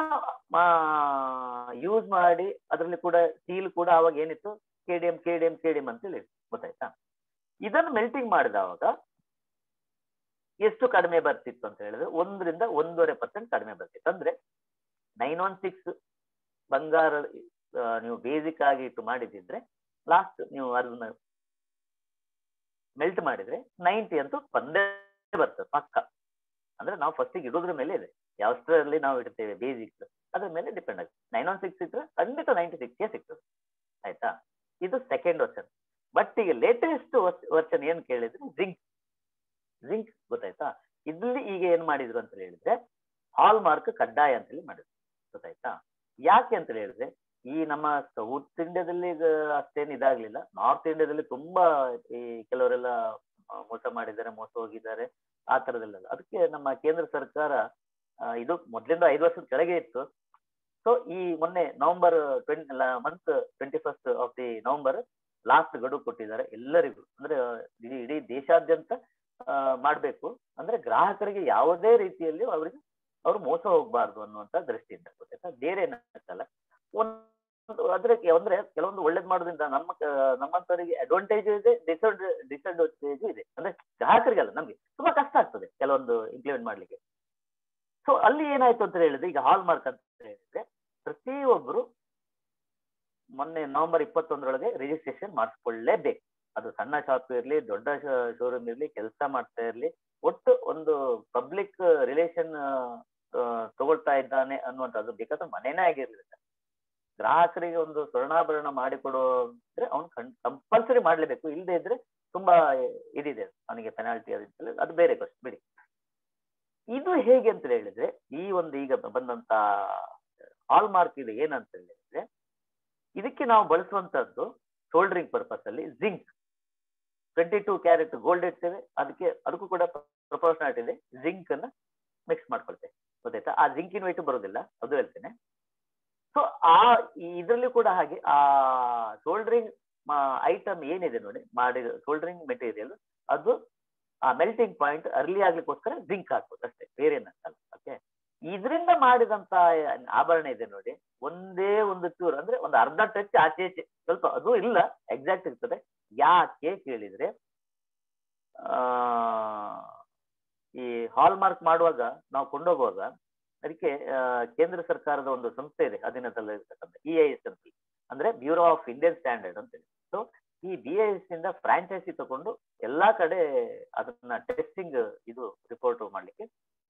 ಯೂಸ್ ಮಾಡಿ ಅದರಲ್ಲಿ ಕೂಡ ಸ್ಟೀಲ್ ಕೂಡ ಅವಾಗ ಏನಿತ್ತು ಕೆಡಿಎಂ ಕೆಡಿಎಂ ಕೆಡಿಎಂ ಅಂತ ಹೇಳಿ ಗೊತ್ತಾಯ್ತಾ ಇದನ್ನು ಮೆಲ್ಟಿಂಗ್ ಮಾಡಿದವಾಗ ಎಷ್ಟು ಕಡಿಮೆ ಬರ್ತಿತ್ತು ಅಂತ ಹೇಳಿದ್ರೆ ಒಂದರಿಂದ ಒಂದೂವರೆ ಪರ್ಸೆಂಟ್ ಕಡಿಮೆ ಬರ್ತಿತ್ತು ಅಂದ್ರೆ ನೈನ್ ಒನ್ ಸಿಕ್ಸ್ ಬಂಗಾರ ಆ, ನೀವು ಬೇಸಿಕ್ ಆಗಿ ಇಟ್ಟು ಮಾಡಿದಿದ್ರೆ ಲಾಸ್ಟ್ ನೀವು ಅದನ್ನ ಮೆಲ್ಟ್ ಮಾಡಿದ್ರೆ ನೈಂಟಿ ಅಂತೂ ಬಂದೇ ಬರ್ತದೆ ಪಕ್ಕ ಅಂದ್ರೆ ನಾವು ಫಸ್ಟಿಗೆ ಇಡೋದ್ರ ಮೇಲೆ ಇದೆ ಯಾವಷ್ಟರಲ್ಲಿ ನಾವು ಇಡ್ತೇವೆ ಬೇಸಿಕ್ ಅದ್ರ ಮೇಲೆ ಡಿಪೆಂಡ್ ಆಗುತ್ತೆ ನೈನ್ ಒನ್ ಸಿಕ್ಸ್ ಇದ್ರೆ ಖಂಡಿತ ನೈಂಟಿ ಸಿಕ್ಸ್ಗೆ ಸಿಗ್ತದೆ ಆಯ್ತಾ ಇದು ಸೆಕೆಂಡ್ ವರ್ಷನ್ ಬಟ್ ಈಗ ಲೇಟೆಸ್ಟ್ ವರ್ಷನ್ ಏನ್ ಕೇಳಿದ್ರೆ ಜಿಂಕ್ ಜಿಂಕ್ ಗೊತ್ತಾಯ್ತಾ ಇಲ್ಲಿ ಈಗ ಏನ್ ಮಾಡಿದ್ರು ಅಂತ ಹೇಳಿದ್ರೆ ಹಾಲ್ ಮಾರ್ಕ್ ಕಡ್ಡಾಯ ಅಂತ ಹೇಳಿ ಮಾಡಿದ್ರು ಗೊತ್ತಾಯ್ತಾ ಯಾಕೆ ಅಂತ ಹೇಳಿದ್ರೆ ಈ ನಮ್ಮ ಸೌತ್ ಇಂಡಿಯಾದಲ್ಲಿ ಈಗ ಅಷ್ಟೇನು ಇದಾಗ್ಲಿಲ್ಲ ನಾರ್ತ್ ಇಂಡಿಯಾದಲ್ಲಿ ತುಂಬಾ ಈ ಕೆಲವರೆಲ್ಲ ಆ, ಮೋಸ ಮಾಡಿದ್ದಾರೆ ಮೋಸ ಹೋಗಿದ್ದಾರೆ ಆ ತರದೆಲ್ಲ ಅದಕ್ಕೆ ನಮ್ಮ ಕೇಂದ್ರ ಸರ್ಕಾರ ಆ, ಇದು ಮೊದ್ಲಿಂದ ಐದು ವರ್ಷದ ಕೆಳಗೆ ಇತ್ತು ಸೊ ಈ ಮೊನ್ನೆ November twenty month twenty first of the November last ಗಡುವು ಕೊಟ್ಟಿದ್ದಾರೆ ಎಲ್ಲರಿಗೂ ಅಂದ್ರೆ ಇಡೀ ಇಡೀ ದೇಶಾದ್ಯಂತ ಆ, ಮಾಡ್ಬೇಕು ಅಂದ್ರೆ ಗ್ರಾಹಕರಿಗೆ ಯಾವುದೇ ರೀತಿಯಲ್ಲಿ ಅವರಿಗೆ ಅವ್ರು ಮೋಸ ಹೋಗ್ಬಾರ್ದು ಅನ್ನುವಂತ ದೃಷ್ಟಿಯಿಂದ ಗೊತ್ತಾಯ್ತಾ ಬೇರೆ ಏನಲ್ಲ ಒಂದು ಅದ್ರಕ್ಕೆ ಅಂದ್ರೆ ಕೆಲವೊಂದು ಒಳ್ಳೇದ್ ಮಾಡೋದ್ರಿಂದ ನಮ್ಮ ಕ- ನಮ್ಮಂತವರಿಗೆ ಅಡ್ವಾಂಟೇಜ್ ಇದೆ ಡಿಸಡ್ ಡಿಸಡ್ವಾಂಟೇಜ್ ಇದೆ ಅಂದ್ರೆ ಗ್ರಾಹಕರಿಗಲ್ಲ ನಮ್ಗೆ ತುಂಬಾ ಕಷ್ಟ ಆಗ್ತದೆ ಕೆಲವೊಂದು ಇಂಪ್ಲಿಮೆಂಟ್ ಮಾಡ್ಲಿಕ್ಕೆ ಸೊ ಅಲ್ಲಿ ಏನಾಯ್ತು ಅಂತ ಹೇಳಿದ್ರೆ ಈಗ ಹಾಲ್ ಮಾರ್ಕ್ ಅಂತ ಹೇಳಿದ್ರೆ ಪ್ರತಿಯೊಬ್ಬರು ಮೊನ್ನೆ ನವೆಂಬರ್ ಇಪ್ಪತ್ತೊಂದರೊಳಗೆ ರಿಜಿಸ್ಟ್ರೇಷನ್ ಮಾಡಿಸ್ಕೊಳ್ಳೇಬೇಕು ಅದು ಸಣ್ಣ ಶಾಪ್ ಇರ್ಲಿ ದೊಡ್ಡ ಶೋರೂಮ್ ಇರ್ಲಿ ಕೆಲಸ ಮಾಡ್ತಾ ಇರ್ಲಿ ಒಟ್ಟು ಒಂದು ಪಬ್ಲಿಕ್ ರಿಲೇಷನ್ ತಗೊಳ್ತಾ ಇದ್ದಾನೆ ಅನ್ನುವಂಥದ್ದು ಬೇಕಾದ್ರೆ ಮನೆನೇ ಆಗಿರ್ಲಿ ಗ್ರಾಹಕರಿಗೆ ಒಂದು ಸ್ವರ್ಣಾಭರಣ ಮಾಡಿಕೊಡೋದ್ರೆ ಅವ್ನು ಕಂಪಲ್ಸರಿ ಮಾಡ್ಲೇಬೇಕು ಇಲ್ಲದೆ ಇದ್ರೆ ತುಂಬಾ ಇದಿದೆ ಅವನಿಗೆ ಪೆನಾಲ್ಟಿ ಅದು ಅದು ಬೇರೆ ಕ್ವಶನ್ ಬಿಡಿ ಇದು ಹೇಗೆ ಅಂತ ಹೇಳಿದ್ರೆ ಈ ಒಂದು ಈಗ ಬಂದಂತ ಹಾಲ್ ಮಾರ್ಕ್ ಇದೆ ಏನಂತ ಹೇಳಿದ್ರೆ ಇದಕ್ಕೆ ನಾವು ಬಳಸುವಂತದ್ದು ಸೋಲ್ಡರಿಂಗ್ ಪರ್ಪಸ್ ಅಲ್ಲಿ zinc twenty two carat gold ಇಡ್ತೇವೆ ಅದಕ್ಕೆ ಅದಕ್ಕೂ ಕೂಡ ಪ್ರಪೋರ್ಷನಾಲಿಟಿ ಇದೆ ಜಿಂಕ್ ಅನ್ನ ಮಿಕ್ಸ್ ಮಾಡ್ಕೊಳ್ತೇವೆ ಗೊತ್ತಾಯ್ತಾ ಆ ಜಿಂಕಿನ ವೆಯ್ಟ್ ಬರೋದಿಲ್ಲ ಅದು ಹೇಳ್ತೇನೆ ಸೊ ಆ ಇದರಲ್ಲಿ ಕೂಡ ಹಾಗೆ ಆ ಸೋಲ್ಡರಿಂಗ್ ಐಟಮ್ ಏನಿದೆ ನೋಡಿ ಮಾಡಿದ ಸೋಲ್ಡರಿಂಗ್ ಮೆಟೀರಿಯಲ್ ಅದು ಆ ಮೆಲ್ಟಿಂಗ್ ಪಾಯಿಂಟ್ ಅರ್ಲಿ ಆಗ್ಲಿಕ್ಕೋಸ್ಕರ ಜಿಂಕ್ ಹಾಕ್ಬೋದು ಅಷ್ಟೇ ಬೇರೆ ಏನಂತಲ್ಲ ಓಕೆ ಇದರಿಂದ ಮಾಡಿದಂತ ಆಭರಣ ಇದೆ ನೋಡಿ ಒಂದೇ ಒಂದು ಚೂರು ಅಂದ್ರೆ ಒಂದು ಅರ್ಧ ಟಚ್ ಆಚೆ ಈಚೆ ಸ್ವಲ್ಪ ಅದು ಇಲ್ಲ ಎಕ್ಸಾಕ್ಟ್ ಇರ್ತದೆ ಯಾಕೆ ಕೇಳಿದ್ರೆ ಆ ಈ ಹಾಲ್ ಮಾರ್ಕ್ ಮಾಡುವಾಗ ನಾವು ಕೊಂಡೋಗುವಾಗ ಅದಕ್ಕೆ ಕೇಂದ್ರ ಸರ್ಕಾರದ ಒಂದು ಸಂಸ್ಥೆ ಇದೆ ಅಧೀನದಲ್ಲಿ ಇರ್ತಕ್ಕಂಥ ಇ ಐ ಎಸ್ ಅಂತ ಅಂದ್ರೆ ಬ್ಯೂರೋ ಆಫ್ ಇಂಡಿಯನ್ ಸ್ಟ್ಯಾಂಡರ್ಡ್ ಅಂತ ಹೇಳಿ ಸೊ ಈ ಬಿ ಐ ಎಸ್ ನಿಂದ ಫ್ರಾಂಚೈಸಿ ತಗೊಂಡು ಎಲ್ಲಾ ಕಡೆ ಅದನ್ನ ಟೆಸ್ಟಿಂಗ್ ಇದು ರಿಪೋರ್ಟ್ ಮಾಡ್ಲಿಕ್ಕೆ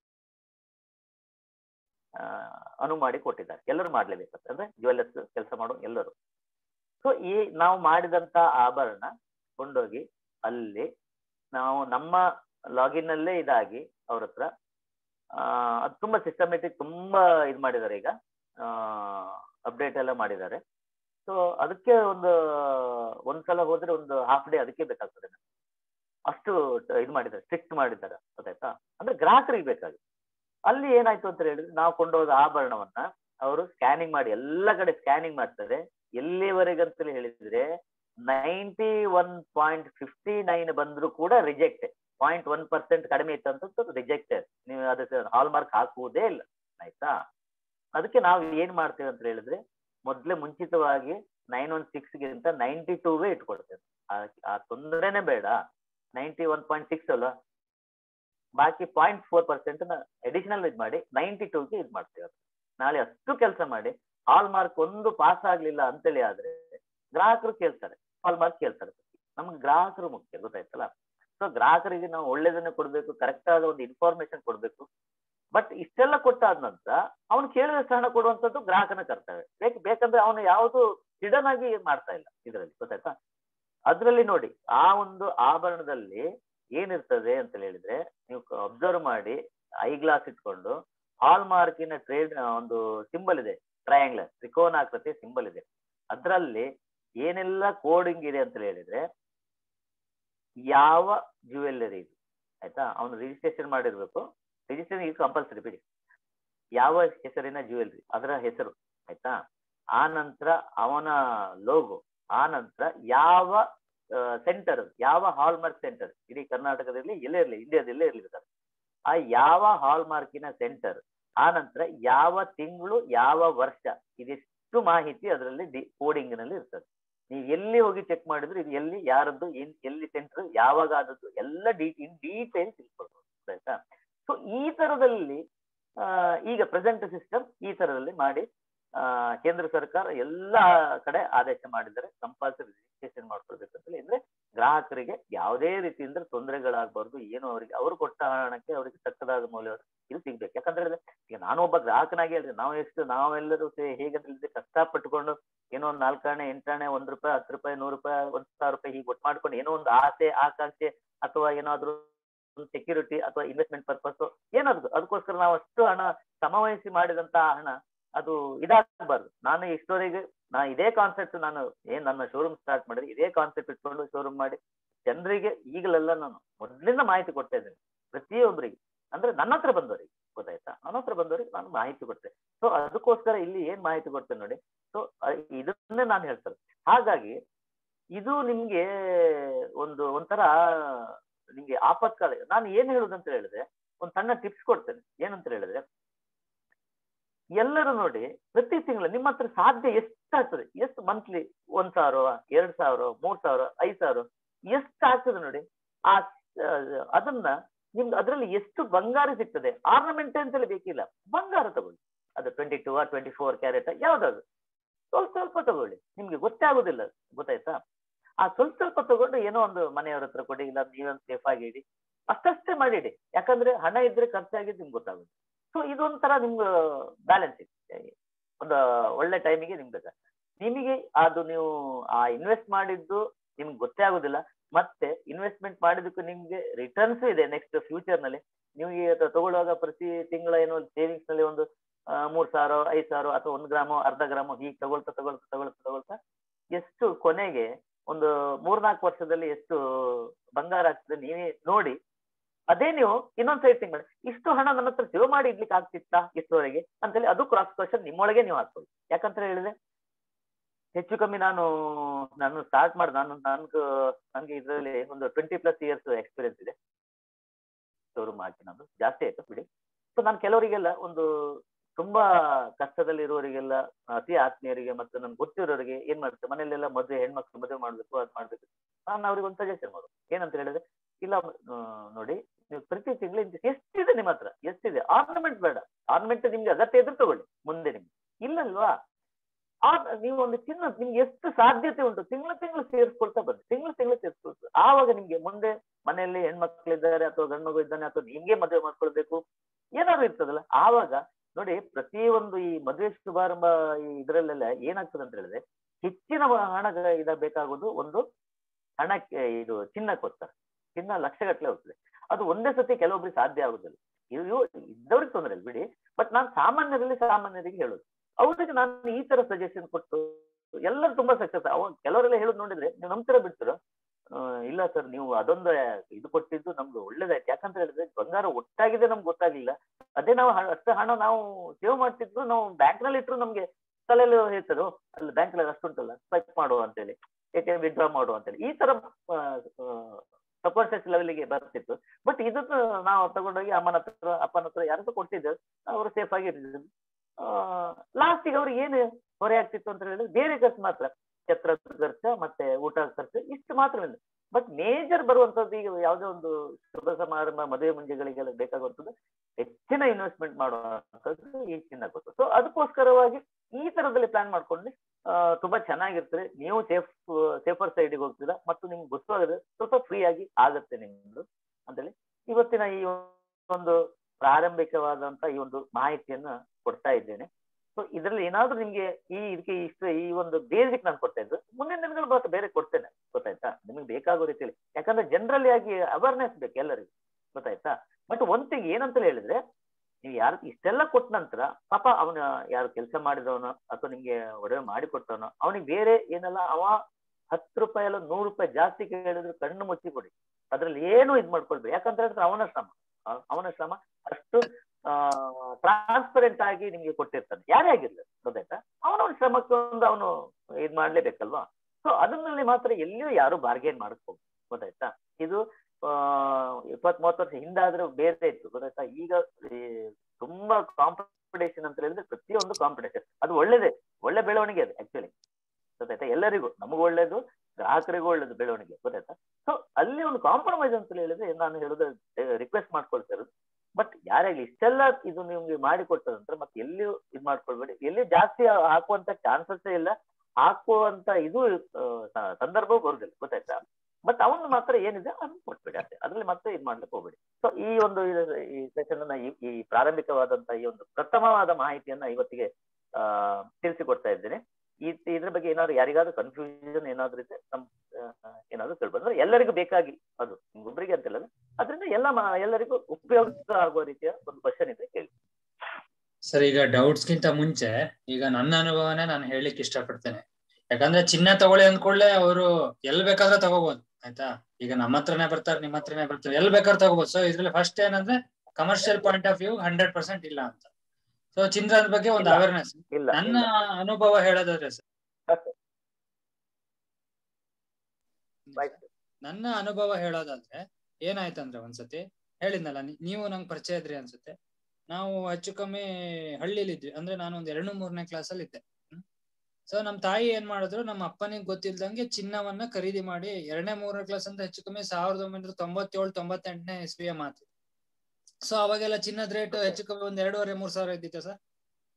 ಅನು ಮಾಡಿ ಕೊಟ್ಟಿದ್ದಾರೆ ಎಲ್ಲರೂ ಮಾಡ್ಲೇಬೇಕು ಅಂದ್ರೆ ಜ್ಯುವೆಲ್ಲರ್ಸ್ ಕೆಲಸ ಮಾಡೋ ಎಲ್ಲರೂ ಸೊ ಈ ನಾವು ಮಾಡಿದಂತ ಆಭರಣ ಕೊಂಡೋಗಿ ಅಲ್ಲಿ ನಾವು ನಮ್ಮ ಲಾಗಿನ್ ಅಲ್ಲೇ ಇದಾಗಿ ಅವ್ರ ಹತ್ರ ಅದು ತುಂಬಾ ಸಿಸ್ಟಮೆಟಿಕ್ ತುಂಬಾ ಇದು ಮಾಡಿದ್ದಾರೆ ಈಗ ಅಪ್ಡೇಟ್ ಎಲ್ಲ ಮಾಡಿದ್ದಾರೆ ಸೊ ಅದಕ್ಕೆ ಒಂದು ಒಂದ್ಸಲ ಹೋದ್ರೆ ಒಂದು ಹಾಫ್ ಡೇ ಅದಕ್ಕೆ ಬೇಕಾಗ್ತದೆ ಅಷ್ಟು ಇದು ಮಾಡಿದ್ದಾರೆ ಸ್ಟ್ರಿಕ್ಟ್ ಮಾಡಿದ್ದಾರೆ ಗೊತ್ತಾಯ್ತಾ ಅಂದ್ರೆ ಗ್ರಾಹಕರಿಗೆ ಬೇಕಾಗಿ ಅಲ್ಲಿ ಏನಾಯ್ತು ಅಂತ ಹೇಳಿದ್ರೆ ನಾವು ಕೊಂಡೋದ ಆಭರಣವನ್ನ ಅವರು ಸ್ಕ್ಯಾನಿಂಗ್ ಮಾಡಿ ಎಲ್ಲ ಕಡೆ ಸ್ಕ್ಯಾನಿಂಗ್ ಮಾಡ್ತಾರೆ ಎಲ್ಲಿವರೆಗೆ ಅಂತೇಳಿ ಹೇಳಿದ್ರೆ ninety one point fifty nine ಬಂದ್ರು ಕೂಡ ರಿಜೆಕ್ಟ್ ಪಾಯಿಂಟ್ ಒನ್ ಪರ್ಸೆಂಟ್ ಕಡಿಮೆ ಇತ್ತು ಅಂತ ರಿಜೆಕ್ಟೆಡ್ ನೀವು ಅದಕ್ಕೆ ಹಾಲ್ ಮಾರ್ಕ್ ಹಾಕುವುದೇ ಇಲ್ಲ ಆಯ್ತಾ ಅದಕ್ಕೆ ನಾವು ಏನ್ ಮಾಡ್ತೇವೆ ಅಂತ ಹೇಳಿದ್ರೆ ಮೊದ್ಲೇ ಮುಂಚಿತವಾಗಿ ನೈನ್ ಒನ್ ಸಿಕ್ಸ್ಗಿಂತ ನೈಂಟಿ ಟೂವೇ ಇಟ್ಕೊಳ್ತೇವೆ ಆ ತೊಂದರೆನೆ ಬೇಡ ನೈಂಟಿ ಒನ್ ಪಾಯಿಂಟ್ ಸಿಕ್ಸ್ ಅಲ್ವಾ ಬಾಕಿ ಪಾಯಿಂಟ್ ಫೋರ್ ಪರ್ಸೆಂಟ್ ಅಡಿಷನಲ್ ಇದು ಮಾಡಿ ನೈಂಟಿ ಟೂಗೆ ಇದು ಮಾಡ್ತೇವೆ ನಾಳೆ ಅಷ್ಟು ಕೆಲಸ ಮಾಡಿ ಹಾಲ್ ಮಾರ್ಕ್ ಒಂದು ಪಾಸ್ ಆಗ್ಲಿಲ್ಲ ಅಂತೇಳಿ ಆದ್ರೆ ಗ್ರಾಹಕರು ಕೇಳ್ತಾರೆ ಹಾಲ್ ಮಾರ್ಕ್ ಕೇಳ್ತಾರೆ ನಮ್ಗೆ ಗ್ರಾಹಕರು ಮುಖ್ಯ ಗೊತ್ತಾಯ್ತಲ್ಲ ಸೊ ಗ್ರಾಹಕರಿಗೆ ನಾವು ಒಳ್ಳೇದನ್ನ ಕೊಡ್ಬೇಕು ಕರೆಕ್ಟ್ ಆದ ಒಂದು ಇನ್ಫಾರ್ಮೇಶನ್ ಕೊಡ್ಬೇಕು ಬಟ್ ಇಷ್ಟೆಲ್ಲ ಕೊಟ್ಟಾದ ನಂತರ ಅವನು ಕೇಳಿದಷ್ಟು ಹಣ ಕೊಡುವಂತದ್ದು ಗ್ರಾಹಕನ ಕರ್ತವ್ಯ ಬೇಕು ಬೇಕಂದ್ರೆ ಅವನು ಯಾವುದು ಹಿಡನ್ ಆಗಿ ಮಾಡ್ತಾ ಇಲ್ಲ ಇದರಲ್ಲಿ ಗೊತ್ತಾಯ್ತಾ ಅದ್ರಲ್ಲಿ ನೋಡಿ ಆ ಒಂದು ಆಭರಣದಲ್ಲಿ ಏನಿರ್ತದೆ ಅಂತ ಹೇಳಿದ್ರೆ ನೀವು ಅಬ್ಸರ್ವ್ ಮಾಡಿ ಐ ಗ್ಲಾಸ್ ಇಟ್ಕೊಂಡು ಹಾಲ್ ಮಾರ್ಕಿನ ಟ್ರೇಡ್ ಒಂದು ಸಿಂಬಲ್ ಇದೆ ಟ್ರಯಾಂಗ್ಲರ್ ತ್ರಿಕೋನಾಕೃತಿ ಸಿಂಬಲ್ ಇದೆ ಅದರಲ್ಲಿ ಏನೆಲ್ಲ ಕೋಡಿಂಗ್ ಇದೆ ಅಂತ ಹೇಳಿದ್ರೆ ಯಾವ ಜ್ಯುವೆಲ್ಲರಿ ಇದು ಆಯ್ತಾ ಅವನು ರಿಜಿಸ್ಟ್ರೇಷನ್ ಮಾಡಿರ್ಬೇಕು ರಿಜಿಸ್ಟ್ರೇಷನ್ ಇದು ಕಂಪಲ್ಸರಿ ಬಿಡಿ ಯಾವ ಹೆಸರಿನ ಜ್ಯುವೆಲ್ರಿ ಅದರ ಹೆಸರು ಆಯ್ತಾ ಆ ನಂತರ ಅವನ ಲೋಗೋ ಆ ನಂತರ ಯಾವ ಸೆಂಟರ್ ಯಾವ ಹಾಲ್ ಮಾರ್ಕ್ ಸೆಂಟರ್ ಇಡೀ ಕರ್ನಾಟಕದಲ್ಲಿ ಎಲ್ಲೇ ಇರಲಿ ಇಂಡಿಯಾದಲ್ಲೇ ಇರಲಿ ಸರ್ ಆ ಯಾವ ಹಾಲ್ ಮಾರ್ಕಿನ ಸೆಂಟರ್ ಆ ನಂತರ ಯಾವ ತಿಂಗಳು ಯಾವ ವರ್ಷ ಇದಿಷ್ಟು ಮಾಹಿತಿ ಅದರಲ್ಲಿ ಕೋಡಿಂಗ್ ನಲ್ಲಿ ಇರ್ತದೆ ನೀವು ಎಲ್ಲಿ ಹೋಗಿ ಚೆಕ್ ಮಾಡಿದ್ರು ಇದು ಎಲ್ಲಿ ಯಾರದ್ದು ಏನ್ ಎಲ್ಲಿ ಸೆಂಟರ್ ಯಾವಾಗ ಆದದ್ದು ಎಲ್ಲ ಡಿ ಇನ್ ಡೀಟೇಲ್ ತಿಳ್ಕೊಳ್ಬೋದು ಆಯ್ತಾ ಸೊ ಈ ತರದಲ್ಲಿ ಈಗ ಪ್ರೆಸೆಂಟ್ ಸಿಸ್ಟಮ್ ಈ ತರದಲ್ಲಿ ಮಾಡಿ ಕೇಂದ್ರ ಸರ್ಕಾರ ಎಲ್ಲ ಕಡೆ ಆದೇಶ ಮಾಡಿದ್ದಾರೆ ಕಂಪಲ್ಸರಿ ರಿಜಿಸ್ಟ್ರೇಷನ್ ಮಾಡ್ಕೊಳ್ಬೇಕಂತೇಳಿ ಅಂದ್ರೆ ಗ್ರಾಹಕರಿಗೆ ಯಾವುದೇ ರೀತಿಯಿಂದ ತೊಂದರೆಗಳಾಗಬಾರ್ದು ಏನು ಅವರಿಗೆ ಅವರು ಕೊಟ್ಟ ಹಣಕ್ಕೆ ಅವರಿಗೆ ತಕ್ಕದಾದ ಮೌಲ್ಯ ಇದು ಸಿಗ್ಬೇಕು ಯಾಕಂದ್ರೆ ಈಗ ನಾನು ಒಬ್ಬ ಗ್ರಾಹಕನಾಗಿ ಹೇಳಿದ್ರೆ ನಾವು ಎಷ್ಟು ನಾವೆಲ್ಲರೂ ಹೇಗೆ ತಿಳಿದ್ರೆ ಕಷ್ಟಪಟ್ಟುಕೊಂಡು ಏನೋ ಒಂದು ನಾಲ್ಕಾಣೆ ಎಂಟಾಣೆ ಒಂದ್ ರೂಪಾಯಿ ಹತ್ತು ರೂಪಾಯಿ ನೂರು ರೂಪಾಯಿ ಒಂದ್ ಸಾವಿರ ರೂಪಾಯಿ ಹೀಗೆ ಒಟ್ಟು ಮಾಡ್ಕೊಂಡು ಏನೋ ಒಂದು ಆಸೆ ಆಕಾಂಕ್ಷೆ ಅಥವಾ ಏನಾದ್ರು ಒಂದು ಸೆಕ್ಯೂರಿಟಿ ಅಥವಾ ಇನ್ವೆಸ್ಟ್ಮೆಂಟ್ ಪರ್ಪಸ್ ಏನಾದ್ರು ಅದಕ್ಕೋಸ್ಕರ ನಾವು ಅಷ್ಟು ಹಣ ಸಮವಹಿಸಿ ಮಾಡಿದಂತ ಹಣ ಅದು ಇದಾಗಬಾರ್ದು ನಾನು ಇಷ್ಟವರೆಗೆ ನಾ ಇದೇ ಕಾನ್ಸೆಪ್ಟ್ ನಾನು ಏನ್ ನನ್ನ ಶೋರೂಮ್ ಸ್ಟಾರ್ಟ್ ಮಾಡಿದ್ರೆ ಇದೇ ಕಾನ್ಸೆಪ್ಟ್ ಇಟ್ಕೊಂಡು ಶೋರೂಮ್ ಮಾಡಿ ಜನರಿಗೆ ಈಗಲೆಲ್ಲ ನಾನು ಮೊದಲಿಂದ ಮಾಹಿತಿ ಕೊಡ್ತಾ ಇದ್ದೇನೆ ಪ್ರತಿಯೊಬ್ಬರಿಗೆ ಅಂದ್ರೆ ನನ್ನ ಹತ್ರ ಬಂದವರಿಗೆ ಗೊತ್ತಾಯ್ತಾ ನನ್ನ ಹತ್ರ ಬಂದವರಿಗೆ ನಾನು ಮಾಹಿತಿ ಕೊಡ್ತೇನೆ ಸೊ ಅದಕ್ಕೋಸ್ಕರ ಇಲ್ಲಿ ಏನ್ ಮಾಹಿತಿ ಕೊಡ್ತೇನೆ ನೋಡಿ ಸೊ ಇದನ್ನೇ ನಾನು ಹೇಳ್ತೇನೆ ಹಾಗಾಗಿ ಇದು ನಿಮ್ಗೆ ಒಂದು ಒಂಥರ ನಿಮ್ಗೆ ಆಪತ್ಕಾಲ ನಾನು ಏನ್ ಹೇಳುದಂತ ಹೇಳಿದ್ರೆ ಒಂದು ಸಣ್ಣ ಟಿಪ್ಸ್ ಕೊಡ್ತೇನೆ ಏನಂತ ಹೇಳಿದ್ರೆ ಎಲ್ಲರೂ ನೋಡಿ ಪ್ರತಿ ತಿಂಗಳು ನಿಮ್ಮ ಹತ್ರ ಸಾಧ್ಯ ಎಷ್ಟಾಗ್ತದೆ ಎಷ್ಟು ಮಂತ್ಲಿ ಒಂದ್ ಸಾವಿರ ಎರಡ್ ಸಾವಿರ ಮೂರ್ ಸಾವಿರ ಐದ್ ಸಾವಿರ ಎಷ್ಟು ಆಗ್ತದೆ ನೋಡಿ ಆ ಅದನ್ನ ನಿಮ್ಗೆ ಅದರಲ್ಲಿ ಎಷ್ಟು ಬಂಗಾರ ಸಿಗ್ತದೆ ಆರ್ನಮೆಂಟ್ ಅಂತೇಳಿ ಬೇಕಿಲ್ಲ ಬಂಗಾರ ತಗೊಳ್ಳಿ ಅದು twenty two twenty four carat ಯಾವ್ದಾದ್ರು ಸ್ವಲ್ಪ ಸ್ವಲ್ಪ ತಗೊಳ್ಳಿ ನಿಮ್ಗೆ ಗೊತ್ತೇ ಆಗುದಿಲ್ಲ ಗೊತ್ತಾಯ್ತಾ ಆ ಸ್ವಲ್ಪ ಸ್ವಲ್ಪ ತಗೊಂಡು ಏನೋ ಒಂದು ಮನೆಯವ್ರ ಹತ್ರ ಕೊಡಿ ಇಲ್ಲ ನೀವೊಂದು ಸೇಫ್ ಆಗಿ ಇಡಿ ಅಷ್ಟಷ್ಟೇ ಮಾಡಿಡಿ ಯಾಕಂದ್ರೆ ಹಣ ಇದ್ರೆ ಖರ್ಚಾಗಿದ್ದು ನಿಮ್ಗೆ ಗೊತ್ತಾಗುತ್ತೆ ಸೊ ಇದೊಂಥರ ನಿಮ್ಗೆ ಬ್ಯಾಲೆನ್ಸ್ ಇದೆ ಒಂದು ಒಳ್ಳೆ ಟೈಮಿಗೆ ನಿಮ್ಗೆ ಬೇಕಾ- ನಿಮಗೆ ಅದು ನೀವು ಆ ಇನ್ವೆಸ್ಟ್ ಮಾಡಿದ್ದು ನಿಮ್ಗೆ ಗೊತ್ತೇ ಆಗುದಿಲ್ಲ ಮತ್ತೆ ಇನ್ವೆಸ್ಟ್ಮೆಂಟ್ ಮಾಡಿದಕ್ಕೂ ನಿಮ್ಗೆ ರಿಟರ್ನ್ಸ್ ಇದೆ ನೆಕ್ಸ್ಟ್ ಫ್ಯೂಚರ್ ನಲ್ಲಿ ನಿಮಗೆ ಅದು ತಗೊಳ್ಳುವಾಗ ಪ್ರತಿ ತಿಂಗಳ ಏನೋ ಸೇವಿಂಗ್ಸ್ ನಲ್ಲಿ ಒಂದು ಆ, ಮೂರ್ ಸಾವಿರ ಐದ್ ಸಾವಿರ ಅಥವಾ ಒಂದು ಗ್ರಾಮು ಅರ್ಧ ಗ್ರಾಮು ಹೀಗೆ ತಗೊಳ್ತಾ ತಗೊಳ್ತಾ ತಗೊಳ್ತಾ ತಗೊಳ್ತಾ ಎಷ್ಟು ಕೊನೆಗೆ ಒಂದು ಮೂರ್ನಾಲ್ಕು ವರ್ಷದಲ್ಲಿ ಎಷ್ಟು ಬಂಗಾರ ಆಗ್ತದೆ ನೀವೇ ನೋಡಿ ಅದೇ ನೀವು ಇನ್ನೊಂದ್ ಸೈಡ್ ಥಿಂಕ್ ಮಾಡಿ ಇಷ್ಟು ಹಣ ನನ್ನ ಹತ್ರ ಸೇವ್ ಮಾಡಿ ಇಡ್ಲಿಕ್ಕೆ ಆಗ್ತಿತ್ತಾ ಇಷ್ಟರವರೆಗೆ ಅಂತೇಳಿ ಅದು ಕ್ರಾಸ್ ಕ್ವಶನ್ ನಿಮ್ಮೊಳಗೆ ನೀವು ಹಾಕೊಳ್ಳಿ ಯಾಕಂತ ಹೇಳಿದ್ರೆ ಹೆಚ್ಚು ಕಮ್ಮಿ ನಾನು ನಾನು ಸ್ಟಾರ್ಟ್ ಮಾಡಿ ನಾನು ನನ್ಗೆ ನಂಗೆ ಇದರಲ್ಲಿ ಒಂದು ಟ್ವೆಂಟಿ ಪ್ಲಸ್ ಇಯರ್ಸ್ ಎಕ್ಸ್ಪೀರಿಯನ್ಸ್ ಇದೆ ಶೋರೂಮ್ ಹಾಕಿ ನಂದು ಜಾಸ್ತಿ ಆಯ್ತು ಬಿಡಿ ಸೊ ನಾನು ಕೆಲವರಿಗೆಲ್ಲ ಒಂದು ತುಂಬಾ ಕಷ್ಟದಲ್ಲಿ ಇರುವವರಿಗೆಲ್ಲ ಅತಿ ಆತ್ಮೀಯರಿಗೆ ಮತ್ತು ನನ್ಗೆ ಗೊತ್ತಿರೋರಿಗೆ ಏನ್ ಮಾಡ್ತಾರೆ ಮನೆಯಲ್ಲೆಲ್ಲ ಮದುವೆ ಹೆಣ್ಮಕ್ಳು ಮದುವೆ ಮಾಡ್ಬೇಕು ಅದ್ ಮಾಡ್ಬೇಕು ನಾನು ಅವ್ರಿಗೆ ಒಂದು ಸಜೆಷನ್ ಮಾಡೋದು ಏನಂತ ಹೇಳಿದ್ರೆ ಇಲ್ಲ ಆ, ನೋಡಿ ನೀವು ಪ್ರತಿ ತಿಂಗಳು ಎಷ್ಟಿದೆ ನಿಮ್ಮ ಹತ್ರ ಎಷ್ಟಿದೆ ಆರ್ನಮೆಂಟ್ ಬೇಡ ಆರ್ನಮೆಂಟ್ ನಿಮ್ಗೆ ಅಗತ್ಯ ಇದ್ರೆ ತಗೊಳ್ಳಿ ಮುಂದೆ ನಿಮ್ಗೆ ಇಲ್ಲಲ್ವಾ ಆ ನೀವು ಒಂದು ಚಿನ್ನ ನಿಮ್ಗೆ ಎಷ್ಟು ಸಾಧ್ಯತೆ ಉಂಟು ತಿಂಗಳು ತಿಂಗಳು ಸೇರಿಸ್ಕೊಳ್ತಾ ಬನ್ನಿ ತಿಂಗಳು ತಿಂಗಳು ಸೇರಿಸ್ಕೊಳ್ತಾ ಆವಾಗ ನಿಮ್ಗೆ ಮುಂದೆ ಮನೆಯಲ್ಲಿ ಹೆಣ್ಮಕ್ಳಿದ್ದಾರೆ ಅಥವಾ ಗಂಡು ಮಗು ಇದ್ದಾನೆ ಅಥವಾ ನಿಮ್ಗೆ ಮದುವೆ ಮಾಡ್ಕೊಳ್ಬೇಕು ಏನಾದ್ರು ಇರ್ತದಲ್ಲ ಆವಾಗ ನೋಡಿ ಪ್ರತಿ ಒಂದು ಈ ಮದುವೆ ಶುಭಾರಂಭ ಈ ಇದ್ರಲ್ಲೆಲ್ಲ ಏನಾಗ್ತದೆ ಅಂತ ಹೇಳಿದ್ರೆ ಹೆಚ್ಚಿನ ಹಣ ಇದ ಬೇಕಾಗೋದು ಒಂದು ಹಣಕ್ಕೆ ಇದು ಚಿನ್ನಕ್ಕೋಸ್ಕರ ಚಿನ್ನ ಲಕ್ಷಗಟ್ಟಲೆ ಹೋಗ್ತದೆ ಅದು ಒಂದೇ ಸತಿ ಕೆಲವೊಬ್ರಿಗೆ ಸಾಧ್ಯ ಆಗುದಿಲ್ಲ ಇವು ಇದ್ದವ್ರಿಗೆ ತೊಂದರೆ ಇಲ್ಲ ಬಿಡಿ ಬಟ್ ನಾನು ಸಾಮಾನ್ಯರಲ್ಲಿ ಸಾಮಾನ್ಯರಿಗೆ ಹೇಳೋದು ಅವ್ರಿಗೆ ನಾನು ಈ ತರ ಸಜೆಷನ್ ಕೊಟ್ಟು ಎಲ್ಲರೂ ತುಂಬಾ ಸಕ್ಸಸ್ ಅವ ಕೆಲವರೆಲ್ಲ ಹೇಳೋದು ನೋಡಿದ್ರೆ ನೀವು ನಂಬ್ತೀರ ಬಿಡ್ತೀರ ಇಲ್ಲ ಸರ್ ನೀವು ಅದೊಂದು ಇದು ಕೊಟ್ಟಿದ್ದು ನಮ್ಗೆ ಒಳ್ಳೇದಾಯ್ತು ಯಾಕಂತ ಹೇಳಿದ್ರೆ ಬಂಗಾರ ಒಟ್ಟಾಗಿದೆ ನಮ್ಗೆ ಗೊತ್ತಾಗ್ಲಿಲ್ಲ ಅದೇ ನಾವು ಹ- ಅಷ್ಟು ಹಣ ನಾವು ಸೇವ್ ಮಾಡ್ತಿದ್ರು ನಾವು ಬ್ಯಾಂಕ್ ನಲ್ಲಿ ಇಟ್ರು ನಮ್ಗೆ ತಲೆಯಲ್ಲಿ ಹೇಳ್ತಾರೆ "ಓ, ಅಲ್ಲಿ ಬ್ಯಾಂಕ್ ಅಲ್ಲಿ ಅಷ್ಟು ಉಂಟಲ್ಲ ಸ್ಪೈಕ್ ಮಾಡುವ ಅಂತೇಳಿ ಎ ಟಿ ಎಂ ವಿಡ್ರಾ ಮಾಡುವ ಅಂತೇಳಿ ಈ ತರ ಸಪೋರ್ಟೆಸ್ ಲೆವೆಲ್ಗೆ ಬರ್ತಿತ್ತು ಬಟ್ ಇದನ್ನು ನಾವು ತಗೊಂಡೋಗಿ ಅಮ್ಮನ ಹತ್ರ ಅಪ್ಪನ ಹತ್ರ ಯಾರತ್ರ ಕೊಟ್ಟಿದ್ದೇವೆ ಅವರು ಸೇಫ್ ಆಗಿ ಇರ್ತಿದ್ರು ಲಾಸ್ಟಿಗೆ ಅವ್ರಿಗೆ ಏನು ಹೊರೆ ಆಗ್ತಿತ್ತು ಅಂತ ಹೇಳಿದ್ರೆ ಬೇರೆ ಖರ್ಚು ಮಾತ್ರ ಛತ್ರ ಖರ್ಚು ಮತ್ತೆ ಊಟ ಖರ್ಚು ಇಷ್ಟು ಮಾತ್ರ ಬಟ್ ಮೇಜರ್ ಬರುವಂತದ್ದು ಈಗ ಯಾವುದೇ ಒಂದು ಶುಭ ಸಮಾರಂಭ ಮದುವೆ ಮುಂಜೆಗಳಿಗೆಲ್ಲ ಬೇಕಾಗುವಂಥದ್ದು ಹೆಚ್ಚಿನ ಇನ್ವೆಸ್ಟ್ಮೆಂಟ್ ಮಾಡುವಂಥದ್ದು ಈ ಚಿನ್ನ ಗೊತ್ತು ಸೊ ಅದಕ್ಕೋಸ್ಕರವಾಗಿ ಈ ತರದಲ್ಲಿ ಪ್ಲಾನ್ ಮಾಡ್ಕೊಂಡು ಆ, ತುಂಬಾ ಚೆನ್ನಾಗಿರ್ತದೆ ನೀವು ಸೇಫ್ ಸೇಫರ್ ಸೈಡ್ಗೆ ಹೋಗ್ತೀರಾ ಮತ್ತು ನಿಮ್ಗೆ ಗೊತ್ತಾಗದೆ ಸ್ವಲ್ಪ ಫ್ರೀ ಆಗಿ ಆಗತ್ತೆ ನಿಮ್ದು ಅಂತೇಳಿ ಇವತ್ತಿನ ಈ ಒಂದು ಪ್ರಾರಂಭಿಕವಾದಂತ ಈ ಒಂದು ಮಾಹಿತಿಯನ್ನ ಕೊಡ್ತಾ ಇದ್ದೇನೆ ಸೊ ಇದರಲ್ಲಿ ಏನಾದ್ರೂ ನಿಮ್ಗೆ ಈ ಇದಕ್ಕೆ ಇಷ್ಟು ಈ ಒಂದು ಬೇಸಿಕ್ ನಾನು ಕೊಡ್ತಾ ಇದ್ದು ಮುಂದಿನ ದಿನಗಳು ಮತ್ತೆ ಬೇರೆ ಕೊಡ್ತೇನೆ ಗೊತ್ತಾಯ್ತಾ ನಿಮಗೆ ಬೇಕಾಗೋ ರೀತಿಯಲ್ಲಿ ಯಾಕಂದ್ರೆ ಜನರಲಿ ಆಗಿ ಅವೇರ್ನೆಸ್ ಬೇಕು ಎಲ್ಲರಿಗೂ ಗೊತ್ತಾಯ್ತಾ ಬಟ್ ಒಂದ್ ಥಿಂಗ್ ಏನಂತ ಹೇಳಿದ್ರೆ ನೀವು ಯಾರು ಇಷ್ಟೆಲ್ಲ ಕೊಟ್ಟ ನಂತರ ಪಾಪ ಅವನ ಯಾರು ಕೆಲಸ ಮಾಡಿದವನು ಅಥವಾ ನಿಮ್ಗೆ ಒಡವೆ ಮಾಡಿ ಕೊಟ್ಟವನು ಅವನಿಗೆ ಬೇರೆ ಏನಲ್ಲ ಅವ ಹತ್ತು ರೂಪಾಯಿ ಅಲ್ಲ ನೂರು ರೂಪಾಯಿ ಜಾಸ್ತಿ ಕೇಳಿದ್ರೆ ಕಣ್ಣು ಮುಚ್ಚಿ ಕೊಡಿ ಅದ್ರಲ್ಲಿ ಏನು ಇದ್ ಮಾಡ್ಕೊಳ್ಬೇಕು ಯಾಕಂತ ಹೇಳಿದ್ರೆ ಅವನ ಶ್ರಮ ಆ- ಅವನ ಶ್ರಮ ಅಷ್ಟು ಟ್ರಾನ್ಸ್ಪರೆಂಟ್ ಆಗಿ ನಿಮ್ಗೆ ಕೊಟ್ಟಿರ್ತಾನೆ ಯಾರೇ ಆಗಿರ್ಲಿ ಗೊತ್ತಾಯ್ತಾ ಅವನವನ ಶ್ರಮಕ್ಕೆ ಒಂದು ಅವನು ಇದ್ ಮಾಡ್ಲೇಬೇಕಲ್ವಾ ಸೊ ಅದನ್ನಲ್ಲಿ ಮಾತ್ರ ಎಲ್ಲಿಯೂ ಯಾರು ಬಾರ್ಗೇನ್ ಮಾಡಕ್ ಗೊತ್ತಾಯ್ತಾ ಇದು ಆ ಇಪ್ಪತ್ ಮೂವತ್ತು ವರ್ಷ ಹಿಂದಾದ್ರೆ ಬೇರೆ ಇತ್ತು ಗೊತ್ತಾಯ್ತಾ ಈಗ ಈ ತುಂಬಾ ಕಾಂಪಿಟೇಷನ್ ಅಂತ ಹೇಳಿದ್ರೆ ಪ್ರತಿಯೊಂದು ಕಾಂಪಿಟೇಷನ್ ಅದು ಒಳ್ಳೇದೇ ಒಳ್ಳೆ ಬೆಳವಣಿಗೆ ಅದು ಆಕ್ಚುಲಿ ಗೊತ್ತಾಯ್ತಾ ಎಲ್ಲರಿಗೂ ನಮಗೂ ಒಳ್ಳೇದು ಗ್ರಾಹಕರಿಗೂ ಒಳ್ಳೇದು ಬೆಳವಣಿಗೆ ಗೊತ್ತಾಯ್ತಾ ಸೊ ಅಲ್ಲಿ ಒಂದು ಕಾಂಪ್ರಮೈಸ್ ಅಂತ ಹೇಳಿದ್ರೆ ನಾನು ಹೇಳೋದು ರಿಕ್ವೆಸ್ಟ್ ಮಾಡ್ಕೊಳ್ತಾ ಇರೋದು ಬಟ್ ಯಾರಾಗ್ಲಿ ಇಷ್ಟೆಲ್ಲ ಇದು ನಿಮ್ಗೆ ಮಾಡಿಕೊಟ್ಟ ನಂತರ ಮತ್ತೆ ಎಲ್ಲಿಯೂ ಇದ್ ಮಾಡ್ಕೊಳ್ಬೇಡಿ ಎಲ್ಲಿ ಜಾಸ್ತಿ ಹಾಕುವಂತ ಚಾನ್ಸಸ್ ಇಲ್ಲ ಹಾಕುವಂತ ಇದು ಆ, ಸ- ಸಂದರ್ಭ ಬರುದಿಲ್ಲ ಗೊತ್ತಾಯ್ತಾ ಬಟ್ ಅವನು ಮಾತ್ರ ಏನಿದೆ ಅದನ್ನ ಕೊಟ್ಬಿಡಿ ಅಷ್ಟೇ ಅದ್ರಲ್ಲಿ ಮತ್ತೆ ಇದ್ ಮಾಡ್ಲಿಕ್ಕೆ ಹೋಗ್ಬೇಡಿ ಸೊ ಈ ಒಂದು ಇದು- ಈ ಸೆಷನ್ ಅನ್ನ ಈ- ಈ ಪ್ರಾರಂಭಿಕವಾದಂತ ಈ ಒಂದು ಪ್ರಥಮವಾದ ಮಾಹಿತಿಯನ್ನ ಇವತ್ತಿಗೆ ಆ ತಿಳಿಸಿಕೊಡ್ತಾ ಇದ್ದೇನೆ ಈ ಇದ್ರ ಬಗ್ಗೆ ಏನಾದ್ರು ಯಾರಿಗಾದ್ರೂ ಕನ್ಫ್ಯೂಷನ್ ಏನಾದ್ರು ಇದ್ರೆ ನಮ್ ಆ, ಏನಾದ್ರು ತಿಳ್ಬೋದು ಅಂದ್ರೆ ಎಲ್ಲರಿಗೂ ಬೇಕಾಗಿ ಅದು ಒಬ್ಬರಿಗೆ ಅಂತ ಇಲ್ಲ ಅದರಿಂದ ಎಲ್ಲ ಮ- ಎಲ್ಲರಿಗೂ ಉಪಯೋಗ ಆಗುವ ರೀತಿಯ ಒಂದು ಕ್ವಶನ್ ಇದೆ ಕೇಳಿ ಸರ್ ಈಗ ಡೌಟ್ಸ್ ಗಿಂತ ಮುಂಚೆ ಈಗ ನನ್ನ ಅನುಭವನೇ ನಾನು ಹೇಳಲಿಕ್ಕೆ ಇಷ್ಟಪಡ್ತೇನೆ ಯಾಕಂದ್ರೆ ಚಿನ್ನ ತಗೊಳ್ಳಿ ಅಂದ್ಕೊಳ್ಳೆ ಅವರು ಎಲ್ ಬೇಕಾದ್ರೆ ತಗೋಬಹುದು ಆಯ್ತಾ ಈಗ ನಮ್ಮ ಹತ್ರನೇ ಬರ್ತಾರೆ ನಿಮ್ಮ ಹತ್ರನೇ ಬರ್ತಾರೆ ಎಲ್ ಬೇಕಾದ್ರೆ ತಗೋಬಹುದು ಸೊ ಇದ್ರಲ್ಲಿ ಫಸ್ಟ್ ಏನಂದ್ರೆ commercial point of view hundred percent ಇಲ್ಲ ಅಂತ ಸೊ ಚಿನ್ನದ ಬಗ್ಗೆ ಒಂದು ಇಲ್ಲ. ಅವೇರ್ನೆಸ್ ಇಲ್ಲ ನನ್ನ ಇಲ್ಲ. ಅನುಭವ ಹೇಳೋದಾದ್ರೆ ಸರ್ Okay. Right. ನನ್ನ ಅನುಭವ ಹೇಳೋದಾದ್ರೆ ಏನಾಯ್ತಂದ್ರೆ ಒಂದ್ಸತಿ ಹೇಳಿದ್ನಲ್ಲ ನೀ- ನೀವು ನಂಗೆ ಪರಿಚಯ ಇದ್ರಿ ಅನ್ಸುತ್ತೆ ನಾವು ಹೆಚ್ಚು ಕಮ್ಮಿ ಹಳ್ಳಿಲಿದ್ವಿ ಅಂದ್ರೆ ನಾನು ಒಂದ್ ಎರಡು ಮೂರನೇ ಕ್ಲಾಸ್ ಅಲ್ಲಿ ಇದ್ದೆ ಸೊ ನಮ್ ತಾಯಿ ಏನ್ ಮಾಡಿದ್ರು ನಮ್ಮ ಅಪ್ಪನಿಗೆ ಗೊತ್ತಿಲ್ದಂಗೆ ಚಿನ್ನವನ್ನ ಖರೀದಿ ಮಾಡಿ ಎರಡನೇ ಮೂರನೇ ಕ್ಲಾಸ್ ಅಂತ ಹೆಚ್ಚು ಕಮ್ಮಿ ಸಾವಿರದ ಒಂಬೈನೂರ ತೊಂಬತ್ತೇಳು ತೊಂಬತ್ತೆಂಟನೇ ಇಸ್ವಿಯ ಮಾತು ಸೊ ಅವಾಗೆಲ್ಲ ಚಿನ್ನದ ರೇಟ್ ಹೆಚ್ಚು ಕಮ್ಮಿ ಒಂದ್ ಎರಡೂವರೆ ಮೂರ್ ಸಾವಿರ ಇದ್ದಿತ್ತು ಸರ್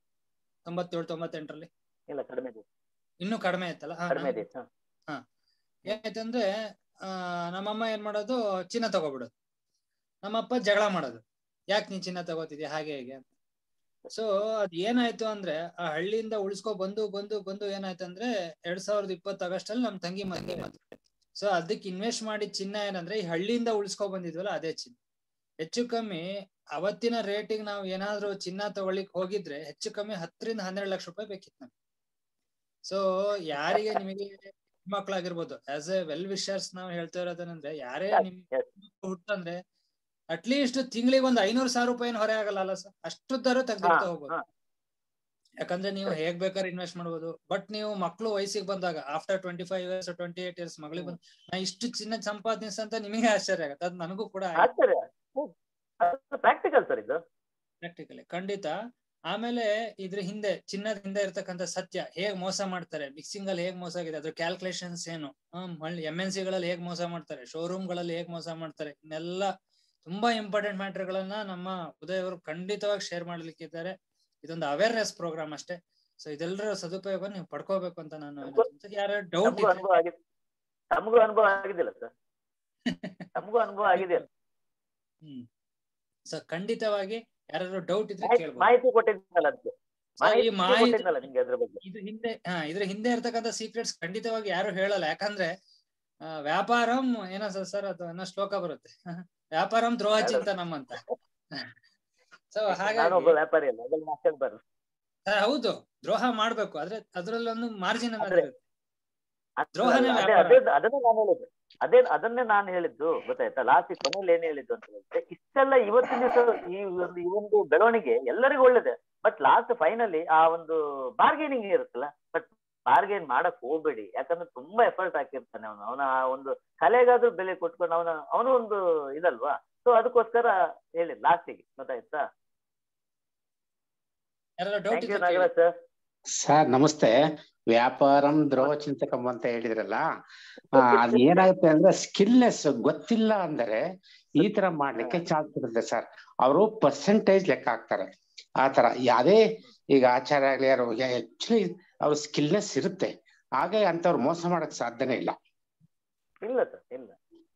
ತೊಂಬತ್ತೇಳು ತೊಂಬತ್ತೆಂಟರಲ್ಲಿ ಇಲ್ಲ ಕಡಿಮೆ ಇದೆ ಇನ್ನೂ ಕಡಿಮೆ ಇತ್ತಲ್ಲ ಹಾ, ಕಡಿಮೆ ಇದೆ ಹ. ಏನಾಯ್ತಂದ್ರೆ ಆ ನಮ್ಮಮ್ಮ ಏನ್ ಮಾಡೋದು ಚಿನ್ನ ತಗೋಬಿಡೋದು ನಮ್ಮಪ್ಪ ಜಗಳ ಮಾಡೋದು ಯಾಕೆ ನೀನ್ ಚಿನ್ನ ತಗೋತಿದ್ಯಾ ಹಾಗೆ ಹೇಗೆ ಅಂತ ಸೊ ಅದ್ ಏನಾಯ್ತು ಅಂದ್ರೆ ಆ ಹಳ್ಳಿಯಿಂದ ಉಳಿಸ್ಕೊ ಬಂದು ಬಂದು ಬಂದು ಏನಾಯ್ತಂದ್ರೆ ಎರಡ್ ಸಾವಿರದ ಇಪ್ಪತ್ತು ಆಗಸ್ಟ್ ಅಲ್ಲಿ ನಮ್ ತಂಗಿ ಮದ್ವೆ ಸೊ ಅದಕ್ಕೆ ಇನ್ವೆಸ್ಟ್ ಮಾಡಿದ ಚಿನ್ನ ಏನಂದ್ರೆ ಈ ಹಳ್ಳಿಯಿಂದ ಉಳಿಸ್ಕೊ ಬಂದಿದ್ವಲ್ಲ ಅದೇ ಚಿನ್ನ ಹೆಚ್ಚು ಕಮ್ಮಿ ಅವತ್ತಿನ ರೇಟಿಗೆ ನಾವು ಏನಾದ್ರೂ ಚಿನ್ನ ತಗೊಳ್ಳಿಕ್ ಹೋಗಿದ್ರೆ ಹೆಚ್ಚು ಕಮ್ಮಿ ಹತ್ತರಿಂದ ಹನ್ನೆರಡು ಲಕ್ಷ ರೂಪಾಯಿ ಬೇಕಿತ್ತು ನಮ್ಗೆ ಸೊ ಯಾರಿಗೆ ನಿಮಗೆ ಮಕ್ಕಳಾಗಿರ್ಬೋದು ಆಸ್ ಎ ವೆಲ್ ವಿಷರ್ಸ್ ನಾವು ಹೇಳ್ತಾ ಇರೋದೇನಂದ್ರೆ ಯಾರೇ ನಿಮ್ yes. ಹುಟ್ಟಂದ್ರೆ ಅಟ್ಲೀಸ್ಟ್ ತಿಂಗಳಿಗೆ ಒಂದ್ ಐನೂರು ಸಾವಿರ ರೂಪಾಯಿ ಹೊರೆ ಆಗಲ್ಲ ಅಲ್ಲ ಸರ್ ಅಷ್ಟು ತರ ತೆಗ್ದಿರ್ತಾ ಹಾ, ಹೋಗ್ಬೋದು ಹಾ. ಯಾಕಂದ್ರೆ ನೀವು ಹೇಗ್ ಬೇಕಾದ್ರೆ ಇನ್ವೆಸ್ಟ್ ಮಾಡ್ಬೋದು ಬಟ್ ನೀವು ಮಕ್ಳು ವಯಸ್ಸಿಗೆ ಬಂದಾಗ after twenty five years twenty eight years ಮಗಳಿಗೆ ಬಂದ್ ನಾ ಇಷ್ಟು ಚಿನ್ನ ಸಂಪಾದಿಸ ಅಂತ ನಿಮಗೆ ಆಶ್ಚರ್ಯ ಆಗತ್ತೆ ಅದ್ ನನಗೂ ಕೂಡ ಆಶ್ಚರ್ಯ ಪ್ರಾಕ್ಟಿಕಲ್ ಸರ್ ಇದು ಪ್ರಾಕ್ಟಿಕಲಿ ಖಂಡಿತ ಆಮೇಲೆ ಇದ್ರ ಹಿಂದೆ ಚಿನ್ನದ ಹಿಂದೆ ಇರ್ತಕ್ಕಂಥ ಸತ್ಯ ಹೇಗ್ ಮೋಸ ಮಾಡ್ತಾರೆ ಮಿಕ್ಸಿಂಗ್ ಅಲ್ಲಿ ಹೇಗ್ ಮೋಸ ಆಗಿದೆ ಅದ್ರ ಕ್ಯಾಲ್ಕುಲೇಷನ್ಸ್ ಏನು ಎಂ ಎನ್ ಸಿ ಗಳಲ್ಲಿ ಹೇಗ್ ಮೋಸ ಮಾಡ್ತಾರೆ ಶೋರೂಮ್ ಗಳಲ್ಲಿ ಹೇಗ್ ಮೋಸ ಮಾಡ್ತಾರೆ ಇನ್ನೆಲ್ಲ ತುಂಬಾ ಇಂಪಾರ್ಟೆಂಟ್ ಮ್ಯಾಟರ್ ಗಳನ್ನ ನಮ್ಮ ಉದಯ್ ಅವರು ಖಂಡಿತವಾಗಿ ಶೇರ್ ಮಾಡ್ಲಿಕ್ಕಿದ್ದಾರೆ ಇದೊಂದು ಅವೇರ್ನೆಸ್ ಪ್ರೋಗ್ರಾಮ್ ಅಷ್ಟೇ ಸೊ ಇದೆಲ್ಲರ ಸದುಪಯೋಗ ನೀವು ಪಡ್ಕೋಬೇಕು ಅಂತ ನಾನು ಯಾರ ಡೌಟ್ ನಮಗೂ ಅನುಭವ ಆಗಿದೆ ನಮಗೂ ಅನುಭವ ಆಗಿದ್ದಿಲ್ಲ ಸರ್ ನಮಗೂ ಅನುಭವ ಆಗಿದೆ ಹ್ಮ್ ಸೊ ಖಂಡಿತವಾಗಿ ಯಾರಾದ್ರು ಡೌಟ್ ಇದ್ರೆ ಮಾಹಿತಿ- ಕೇಳ್ಬೋದು ಮಾಹಿತಿ ಕೊಟ್ಟಿದ್ದಲ್ಲ ಅದಕ್ಕೆ So, ಈ ಮಾಹಿತಿ ಮಾಹಿತಿ ಕೊಟ್ಟಿದ್ದಲ್ಲ ನಿಮ್ಗೆ ಅದ್ರ ಬಗ್ಗೆ ಇದು ಹಿಂದೆ ಹಾ ಇದ್ರ ಹಿಂದೆ ಇರ್ತಕ್ಕಂಥ ಸೀಕ್ರೆಟ್ಸ್ ಖಂಡಿತವಾಗಿ ಯಾರು ಹೇಳಲ್ಲ ಯಾಕಂದ್ರೆ ಆ, ವ್ಯಾಪಾರಂ ಏನೋ ಸರ್ ಅದು ಏನೋ ಶ್ಲೋಕ ಬರುತ್ತೆ ವ್ಯಾಪಾರಂ ದ್ರೋಹ ಚಿಂತನಂ ಅಂತ ಸೊ ನಾನು ಹಾಗಾಗಿ ಒಬ್ಬ ವ್ಯಾಪಾರಿ ಅಲ್ಲ ಅದ್ರಲ್ಲಿ ಮಾತಾಡ್ಬಾರ್ದು ಆ, ಹೌದು ದ್ರೋಹ ಮಾಡ್ಬೇಕು ಆದ್ರೆ ಅದ್ರಲ್ಲೊಂದು ಮಾರ್ಜಿನ್ ಅನ್ನೋದು ಆದ್ರೆ- ಇರುತ್ತೆ ದ್ರೋಹನೇ ಅದೇ ವ್ಯಾಪಾರ. ಅದೇ ಅದನ್ನೇ ನಾನು ಹೇಳಿದ್ದು ಅದೇ ಅದನ್ನೇ ನಾನು ಹೇಳಿದ್ದು ಗೊತ್ತಾಯ್ತಾ ಲಾಸ್ಟ್ ಕೊನೆಯಲ್ಲಿ ಏನ್ ಹೇಳಿದ್ದು ಅಂತ ಹೇಳಿದ್ರೆ ಇಷ್ಟೆಲ್ಲ ಇವತ್ತಿನ ದಿವಸ ಈ ಒಂದು ಈ ಒಂದು ಬೆಳವಣಿಗೆ ಎಲ್ಲರಿಗೂ ಒಳ್ಳೇದೆ ಬಟ್ ಲಾಸ್ಟ್ ಫೈನಲಿ ಆ ಒಂದು ಬಾರ್ಗೇನಿಂಗ್ ಇರುತ್ತಲ್ಲ ಬಟ್ ಬಾರ್ಗೇನ್ ಮಾಡಕ್ ಹೋಗ್ಬೇಡಿ ಯಾಕಂದ್ರೆ ತುಂಬಾ ಎಫರ್ಟ್ ಹಾಕಿರ್ತಾನೆ ಅವನು ಅವನ ಆ ಒಂದು ಕಲೆಗಾದ್ರೂ ಬೆಲೆ ಕೊಟ್ಕೊಂಡು ಅವನ ಅವನು ಒಂದು ಇದಲ್ವಾ ಸೊ ಅದಕ್ಕೋಸ್ಕರ ಹೇಳಿ ಲಾಸ್ಟಿಗೆ ಗೊತ್ತಾಯ್ತಾ ಯಾರಾದ್ರು ಡೌಟ್ ಥ್ಯಾಂಕ್ ಯು ಇದ್ರೆ ನಾಗರಾಜ್ ಸರ್ ಸರ್ ನಮಸ್ತೆ ವ್ಯಾಪಾರಂ ದ್ರೋಹ ಚಿಂತಕಂ ಅಂತ ಹೇಳಿದ್ರಲ್ಲ ಆ, ಅದ್ ಏನಾಗುತ್ತೆ ಅಂದ್ರೆ ಸ್ಕಿಲ್ನೆಸ್ ಗೊತ್ತಿಲ್ಲ ಅಂದ್ರೆ ಈ ತರ ಮಾಡ್ಲಿಕ್ಕೆ ಚಾನ್ಸ್ ಇರುತ್ತೆ ಸರ್ ಅವರು ಪರ್ಸೆಂಟೇಜ್ ಲೆಕ್ಕ ಹಾಕ್ತಾರೆ ಆ ತರ ಯಾವ್ದೇ ಈಗ ಆಚಾರ್ಯ ಆಗ್ಲಿ ಯಾರು ಆಕ್ಚುಲಿ ಅವ್ರ ಸ್ಕಿಲ್ನೆಸ್ ಇರುತ್ತೆ ಹಾಗೆ ಅಂತವ್ರು ಮೋಸ ಮಾಡಕ್ ಸಾಧ್ಯನೇ ಇಲ್ಲ ಇಲ್ಲ ಸರ್ ಇಲ್ಲ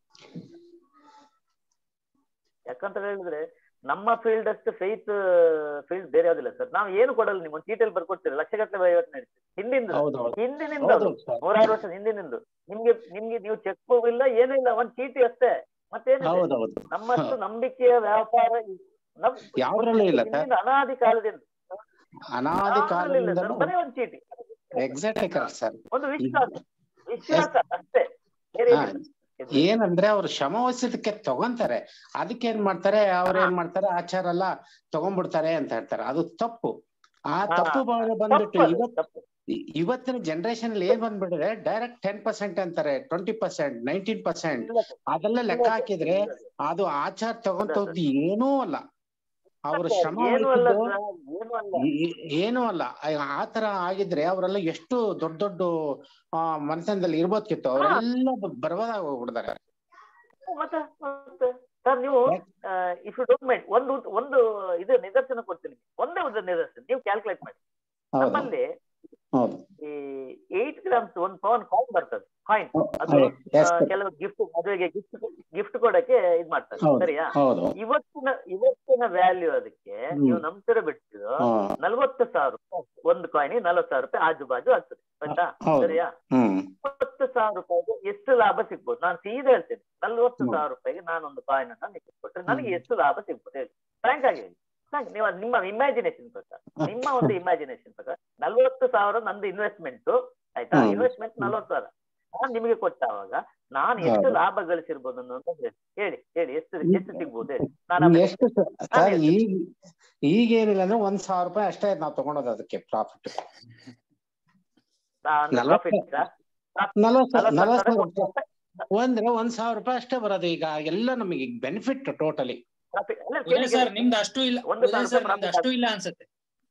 ಯಾಕಂತ ಹೇಳಿದ್ರೆ ನಮ್ಮ ಫೀಲ್ಡ್ ಅಷ್ಟು ಫೇತ್ ಫೀಲ್ಡ್ ಬೇರೆ ಯಾವ್ದಿಲ್ಲ ಸರ್ ನಾವು ಏನು ಕೊಡಲ್ಲ ನೀವು ಒಂದು ಚೀಟಲ್ಲಿ ಬರ್ಕೊಡ್ತೀರಿ ಲಕ್ಷಗಟ್ಟಲೆ ವಹಿವಾಟು ನಡೀತೀವಿ ಹಿಂದಿಂದ ಹೌದೌದು ಹಿಂದಿನಿಂದ ಅದು. ಹೌದು ಸರ್ ನೂರಾರು ವರ್ಷ ಹಿಂದಿನಿಂದ ನಿಮ್ಗೆ ನಿಮ್ಗೆ ನೀವು ಚೆಕ್ ಬುಕ್ ಇಲ್ಲ ಏನೂ ಇಲ್ಲ ಒಂದ್ ಚೀಟಿ ಅಷ್ಟೇ ಮತ್ತೇನಿದೆ ಹೌದೌದು ನಮ್ಮಷ್ಟು ನಂಬಿಕೆಯ ವ್ಯಾಪಾರ ಇ- ನಮ್ ಯಾವ್ದ್ರಲ್ಲೂ ಇಲ್ಲ ಸರ್ ಹಿಂದಿನ ಅನಾದಿ ಕಾಲದಿಂದ ಅನಾದಿ ಯಾವ್ದ್ರಲ್ಲೂ ಇಲ್ಲ ಸರ್ ಕಾಲದಿಂದಲೂ ಬರೀ ಒಂದ್ ಚೀಟಿ ಎಕ್ಸಾಕ್ಟ್ಲಿ ಕರೆಕ್ಟ್ ಸರ್ ಒಂದು ವಿಶ್ವಾಸ ವಿಶ್ವಾಸ ಅಷ್ಟೇ ಬೇರೆ ಹಾ. ಏನಿಲ್ಲ. ಏನಂದ್ರೆ ಅವ್ರು ಶ್ರಮ ವಹಿಸೋದಕ್ಕೆ ತಗೊಂತಾರೆ ಅದಕ್ಕೆ ಏನ್ ಮಾಡ್ತಾರೆ ಅವ್ರ ಏನ್ ಮಾಡ್ತಾರೆ ಆಚಾರ ಎಲ್ಲ ತಗೊಂಡ್ಬಿಡ್ತಾರೆ ಅಂತ ಹೇಳ್ತಾರೆ ಅದು ತಪ್ಪು ಆ ಹಾ. ತಪ್ಪು ಭಾವನೆ ಬಂದ್ಬಿಟ್ಟು ತಪ್ಪು ಅದು, ಇವತ್ ತಪ್ಪು ಇ- ಇವತ್ತಿನ ಜನರೇಷನ್ ಅಲ್ಲಿ ಏನ್ ಬಂದ್ಬಿಟ್ಟಿದೆ ಡೈರೆಕ್ಟ್ ಟೆನ್ ಪರ್ಸೆಂಟ್ ಅಂತಾರೆ ಟ್ವೆಂಟಿ ಪರ್ಸೆಂಟ್ ನೈನ್ಟೀನ್ ಪರ್ಸೆಂಟ್ ಇಲ್ಲ ಸರ್. ಅದೆಲ್ಲ ಲೆಕ್ಕ ಹಾಕಿದ್ರೆ ಅದು ಆಚಾರ ತಗೊಂತದ್ದು ಏನೂ ಅಲ್ಲ ಅವ್ರ ಶ್ರಮ ಏನು ಅಲ್ಲ ವಹಿಸಿದ್ದು ಸರ್, ಏನು ಅಲ್ಲ ಈ- ಈ- ಏನೂ ಅಲ್ಲ ಆ- ಆ ತರ ಆಗಿದ್ರೆ ಅವರೆಲ್ಲ ಎಷ್ಟು ದೊಡ್ಡ ದೊಡ್ಡ ಆ ಮನಸ್ಸಂದಲ್ಲಿ ಇರ್ಬೋದ್ಕಿತ್ತು ಅವರೆಲ್ಲ ಬರ್ಬೋದಾಗ ಹೋಗ್ಬಿಡ್ತಾರೆ ಮತ್ತೆ ಮತ್ತೆ ಸರ್ ನೀವು ಇಫ್ ಯು ಡೋಂಟ್ ಮೈಂಡ್ ಒಂದು ಒಂದು ಇದು ನಿದರ್ಶನ ಕೊಡ್ತೀನಿ ಒಂದೇ ಒಂದು ನಿದರ್ಶನ ನೀವು ಕ್ಯಾಲ್ಕುಲೇಟ್ ಮಾಡಿ ಹೌದು ನಮ್ಮಲ್ಲಿ ಹೌದು ಈ ಏಟ್ ಗ್ರಾಮ್ಸ್ ಒಂದು ಪವನ್ ಕಾಯಿನ್ ಬರ್ತದೆ ಕಾಯಿನ್ ಅದು Yes, ಆ, sir. ಕೆಲವು ಗಿಫ್ಟ್ ಮದುವೆಗೆ ಗಿಫ್ಟ್ ಗಿಫ್ಟ್ ಕೊಡಕ್ಕೆ ಇದ್ ಮಾಡ್ತಾರೆ ಹೌದು ಸರಿಯಾ ಹೌದು ಇವತ್ತಿನ ಇವತ್ತಿನ ವ್ಯಾಲ್ಯೂ ಅದಕ್ಕೆ ಹ್ಮ್. ನೀವು ನಂಬ್ತಿರ ಬಿಟ್ಟು ಹಾ, ನಲ್ವತ್ತು ಸಾವಿರ ರೂಪಾಯಿ ಒಂದು ಕಾಯಿನ್ ನಲ್ವತ್ತು ಸಾವಿರ ರೂಪಾಯಿ ಆಜು ಬಾಜು ಆಗ್ತದೆ ಆಯ್ತಾ ಹೌದು. ಸರಿಯಾ ಹ್ಮ್ ನಲ್ವತ್ತು ಸಾವಿರ ರೂಪಾಯಿಗೆ ಎಷ್ಟು ಲಾಭ ಸಿಗ್ಬೋದು ನಾನು ಸೀದಾ ಹೇಳ್ತೇನೆ ನಲ್ವತ್ತು ಹ್ಮ್. ಸಾವಿರ ರೂಪಾಯಿಗೆ ನಾನೊಂದು ಕಾಯಿನ್ ಅನ್ನ ನಿಮಗೆ ಕೊಟ್ರೆ ನನಗೆ ಎಷ್ಟು ಲಾಭ ಸಿಗ್ಬೋದು ಹೇಳಿ ಫ್ರಾಂಕ್ ಆಗಿ ಹೇಳಿ Frank, ನೀವು ಅದ್ ನಿಮ್ಮ ಇಮ್ಯಾಜಿನೇಷನ್ ಪ್ರಕಾರ ನಿಮ್ಮ ಒಂದು ಇಮ್ಯಾಜಿನೇಷನ್ ಪ್ರಕಾರ ನಲ್ವತ್ತು ಸಾವಿರ ನಂದು ಇನ್ವೆಸ್ಟ್ಮೆಂಟ್ ಆಯ್ತಾ ಹ್ಮ್. ಇನ್ವೆಸ್ಟ್ಮೆಂಟ್ ನಲ್ವತ್ತು ಸಾವಿರ ನಾನು ನಿಮಗೆ ಕೊಟ್ಟಾಗ ನಾನು ಎಷ್ಟು ಹೌದು. ಲಾಭ ಗಳಿಸಿರ್ಬೋದು ಅನ್ನೋದು ಹೇಳಿ ಹೇಳಿ ಹೇಳಿ ಎಷ್ಟು ಎಷ್ಟು ಸಿಗ್ಬೋದು ಹೇಳಿ ನಾನು ನಿಮ್ಗೆ ಆಮೇಲೆ ಎಷ್ಟು ಸ- ಸರ್ ಈಗ ಈಗೇನಿಲ್ಲ ಅಂದ್ರೆ ಒಂದ್ ಸಾವಿರ ರೂಪಾಯಿ ಅಷ್ಟೇ ನಾವು ತಗೊಂಡೋದು ಅದಕ್ಕೆ ಪ್ರಾಫಿಟ್ ನಲವತ್ತು- ನಲವತ್ತು ನಲವತ್ತು ಸಾವಿರ ರೂಪಾಯಿ ಒಂದ್ರೆ ಒಂದ್ ಸಾವಿರ ರೂಪಾಯಿ ಅಷ್ಟೇ ಬರೋದು ಈಗ ಎಲ್ಲ ನಮಗೆ ಬೆನಿಫಿಟ್ ಟೋಟಲಿ ಉದಯ್ ಸರ್ ನಿಮ್ದು ಅಷ್ಟು ಇಲ್ಲ ಒಂದು ಉದಯ್ ಸಾವಿರ ಸರ್ ನಿಮ್ದು ಅಷ್ಟು ಇಲ್ಲ ಅನ್ಸುತ್ತೆ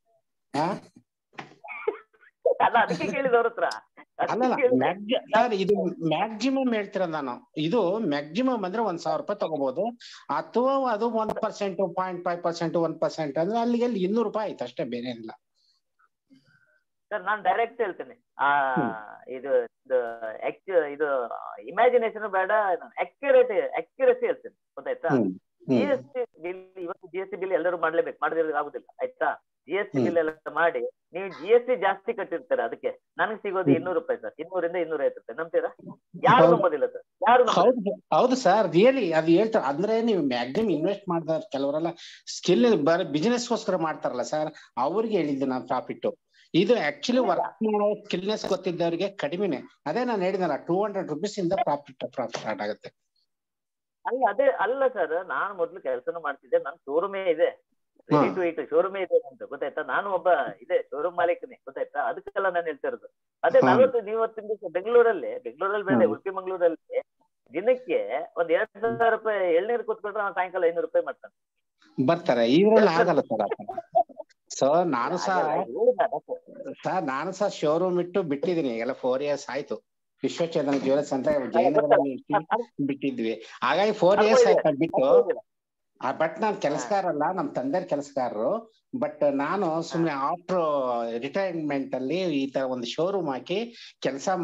ಅಲ್ಲ ಅದಕ್ಕೆ ಕೇಳಿದವ್ರ ಹತ್ರ ಅಲ್ಲಲ್ಲ ಅದಕ್ಕೆ ಕೇಳಿದೆ. ಮ್ಯಾಕ್ಸಿ ಸರ್ ಇದು ಮ್ಯಾಕ್ಸಿಮಮ್ ಹೇಳ್ತಿರ ನಾನು ಇದು ಮ್ಯಾಕ್ಸಿಮಮ್ ಅಂದ್ರೆ ಒಂದ್ ಸಾವಿರ ರೂಪಾಯಿ ತಗೋಬಹುದು ಅಥವಾ ಅದು ಒಂದ್ percent point five percent one percent ಅಂದ್ರೆ ಅಲ್ಲಿಗೆ ಅಲ್ಲಿ ಇನ್ನೂರು ರೂಪಾಯಿ ಆಯ್ತು ಅಷ್ಟೇ ಬೇರೆ ಏನಿಲ್ಲ ಸರ್ ನಾನು ಡೈರೆಕ್ಟ್ ಹೇಳ್ತೇನೆ ಆ ಹ್ಮ್. ಇದು ಇದು ಆಕ್ಚು ಇದು ಇಮ್ಯಾಜಿನೇಷನ್ ಬೇಡ ಅಕ್ಯುರೇಟ್ ಅಕ್ಯುರಸಿ ಹೇಳ್ತೇನೆ ಗೊತ್ತಾಯ್ತಾ hmm G hmm S T bill ಇವತ್ತು ಜಿ ಎಸ್ ಟಿ ಬಿಲ್ ಎಲ್ಲರೂ ಮಾಡ್ಲೇಬೇಕು ಮಾಡದಿರೋದು ಆಗುದಿಲ್ಲ ಆಯ್ತಾ G S T hmm. Bill ಎಲ್ಲ ಮಾಡಿ ನೀವು ಜಿ ಎಸ್ ಟಿ ಜಾಸ್ತಿ ಕಟ್ಟಿರ್ತಾರೆ ಅದಕ್ಕೆ ನನಗೆ ಸಿಗೋದು ಹ್ಮ್. ಇನ್ನೂರು ರೂಪಾಯಿ ಸರ್ ಇನ್ನೂರಿಂದ ಇನ್ನೂರ ಐವತ್ತು ರೂಪಾಯಿ ನಂಬ್ತೀರಾ ಯಾರು ಹೌದು. ನಂಬೋದಿಲ್ಲ ಸರ್ ಯಾರು ನಂಬೋದಿಲ್ಲ. ಹೌದು ಹೌದು ಸರ್ ರಿಯಲಿ ಅದು ಹೇಳ್ತಾರೆ ಅಂದ್ರೆ ನೀವು ಮ್ಯಾಕ್ಸಿಮಮ್ ಇನ್ವೆಸ್ಟ್ ಮಾಡಿದವ್ರು ಕೆಲವರೆಲ್ಲ ಸ್ಕಿಲ್ ಬರೀ ಬಿಸಿನೆಸ್ ಗೋಸ್ಕರ ಮಾಡ್ತಾರಲ್ಲ ಸರ್ ಅವ್ರಿಗೆ ಹೇಳಿದ್ದು ನಾನು ಪ್ರಾಫಿಟ್ ಇದು ಆಕ್ಚುಲಿ ವರ್ಕ್ ಮಾಡೋ ಸ್ಕಿಲ್ನೆಸ್ ಗೊತ್ತಿದ್ದವರಿಗೆ ಕಡಿಮೆನೆ ಅದೇ ನಾನು ಹೇಳಿದ್ನಲ್ಲ ಟೂ ಹಂಡ್ರೆಡ್ ರುಪೀಸ್ ಇಂದ ಪ್ರಾಫಿಟ್ ಪ್ರಾಫಿಟ್ ಸ್ಟಾರ್ಟ್ ಆಗುತ್ತೆ ಅಲ್ಲ ಅದೇ ಅಲ್ಲ ಸರ್ ನಾನು ಮೊದ್ಲು ಕೆಲಸನೂ ಮಾಡ್ತಿದ್ದೆ ನನ್ನ ಶೋರೂಮೇ ಇದೆ ಹಾ. ರೆಡಿ ಟು ಇಟ್ ಶೋರೂಮೇ ಇದೆ ಅಂತ ಗೊತ್ತಾಯ್ತಾ ನಾನು ಒಬ್ಬ ಇದೆ ಶೋರೂಮ್ ಮಾಲೀಕನೇ ಗೊತ್ತಾಯ್ತಾ ಅದಕ್ಕೆಲ್ಲ ನಾನು ಹೇಳ್ತಾ ಇರೋದು ಅದೇ ಹಾ. ನಲವತ್ತು ನೀವತ್ತಿನ ದಿವಸ ಬೆಂಗಳೂರಲ್ಲಿ ಬೆಂಗಳೂರಲ್ಲಿ ಬೇರೆ ಹಾ. ಉಡುಪಿ ಮಂಗಳೂರಲ್ಲಿ ದಿನಕ್ಕೆ ಒಂದ್ ಎರಡ್ ಸಾವಿರ ರೂಪಾಯಿ ಎಳ್ನೀರು ಕೂತ್ಕೊಂಡ್ರೆ ನಾನು ಸಾಯಂಕಾಲ ಐನೂರು ರೂಪಾಯಿ ಮಾಡ್ತಾನೆ ಬರ್ತಾರೆ ಇದ್ರಲ್ಲಿ ಆಗಲ್ಲ ಸರ್ ಸೊ ನಾನು ಸಹ ಹೇಳಿದ ಸರ್ ನಾನು ಸಹ ಶೋರೂಮ್ ಇಟ್ಟು ಬಿಟ್ಟಿದ್ದೀನಿ ಎಲ್ಲ ಫೋರ್ ಇಯರ್ಸ್ ಆಯ್ತು ವಿಶ್ವಚೇತನ ಜ್ಯುವೆಲ್ಸ್ ಅಂತ ಜಯನಗರದಲ್ಲಿ ಇಟ್ಟು ಬಿಟ್ಟಿದ್ವಿ ಹಾಗಾಗಿ ಫೋರ್ ಇಯರ್ಸ್ ಆಯ್ತು ಬಿಟ್ಟು ಬಟ್ ನಾನ್ ಕೆಲಸಗಾರ ಅಲ್ಲ ನಮ್ ತಂದೆ ಕೆಲಸಗಾರರು ಬಟ್ ನಾನು ಸುಮ್ನೆ ಆಫ್ಟರ್ ರಿಟೈರ್ಮೆಂಟ್ ಅಲ್ಲಿ ಈ ತರ ಒಂದು ಶೋರೂಮ್ ಹಾಕಿ ಕೆಲಸ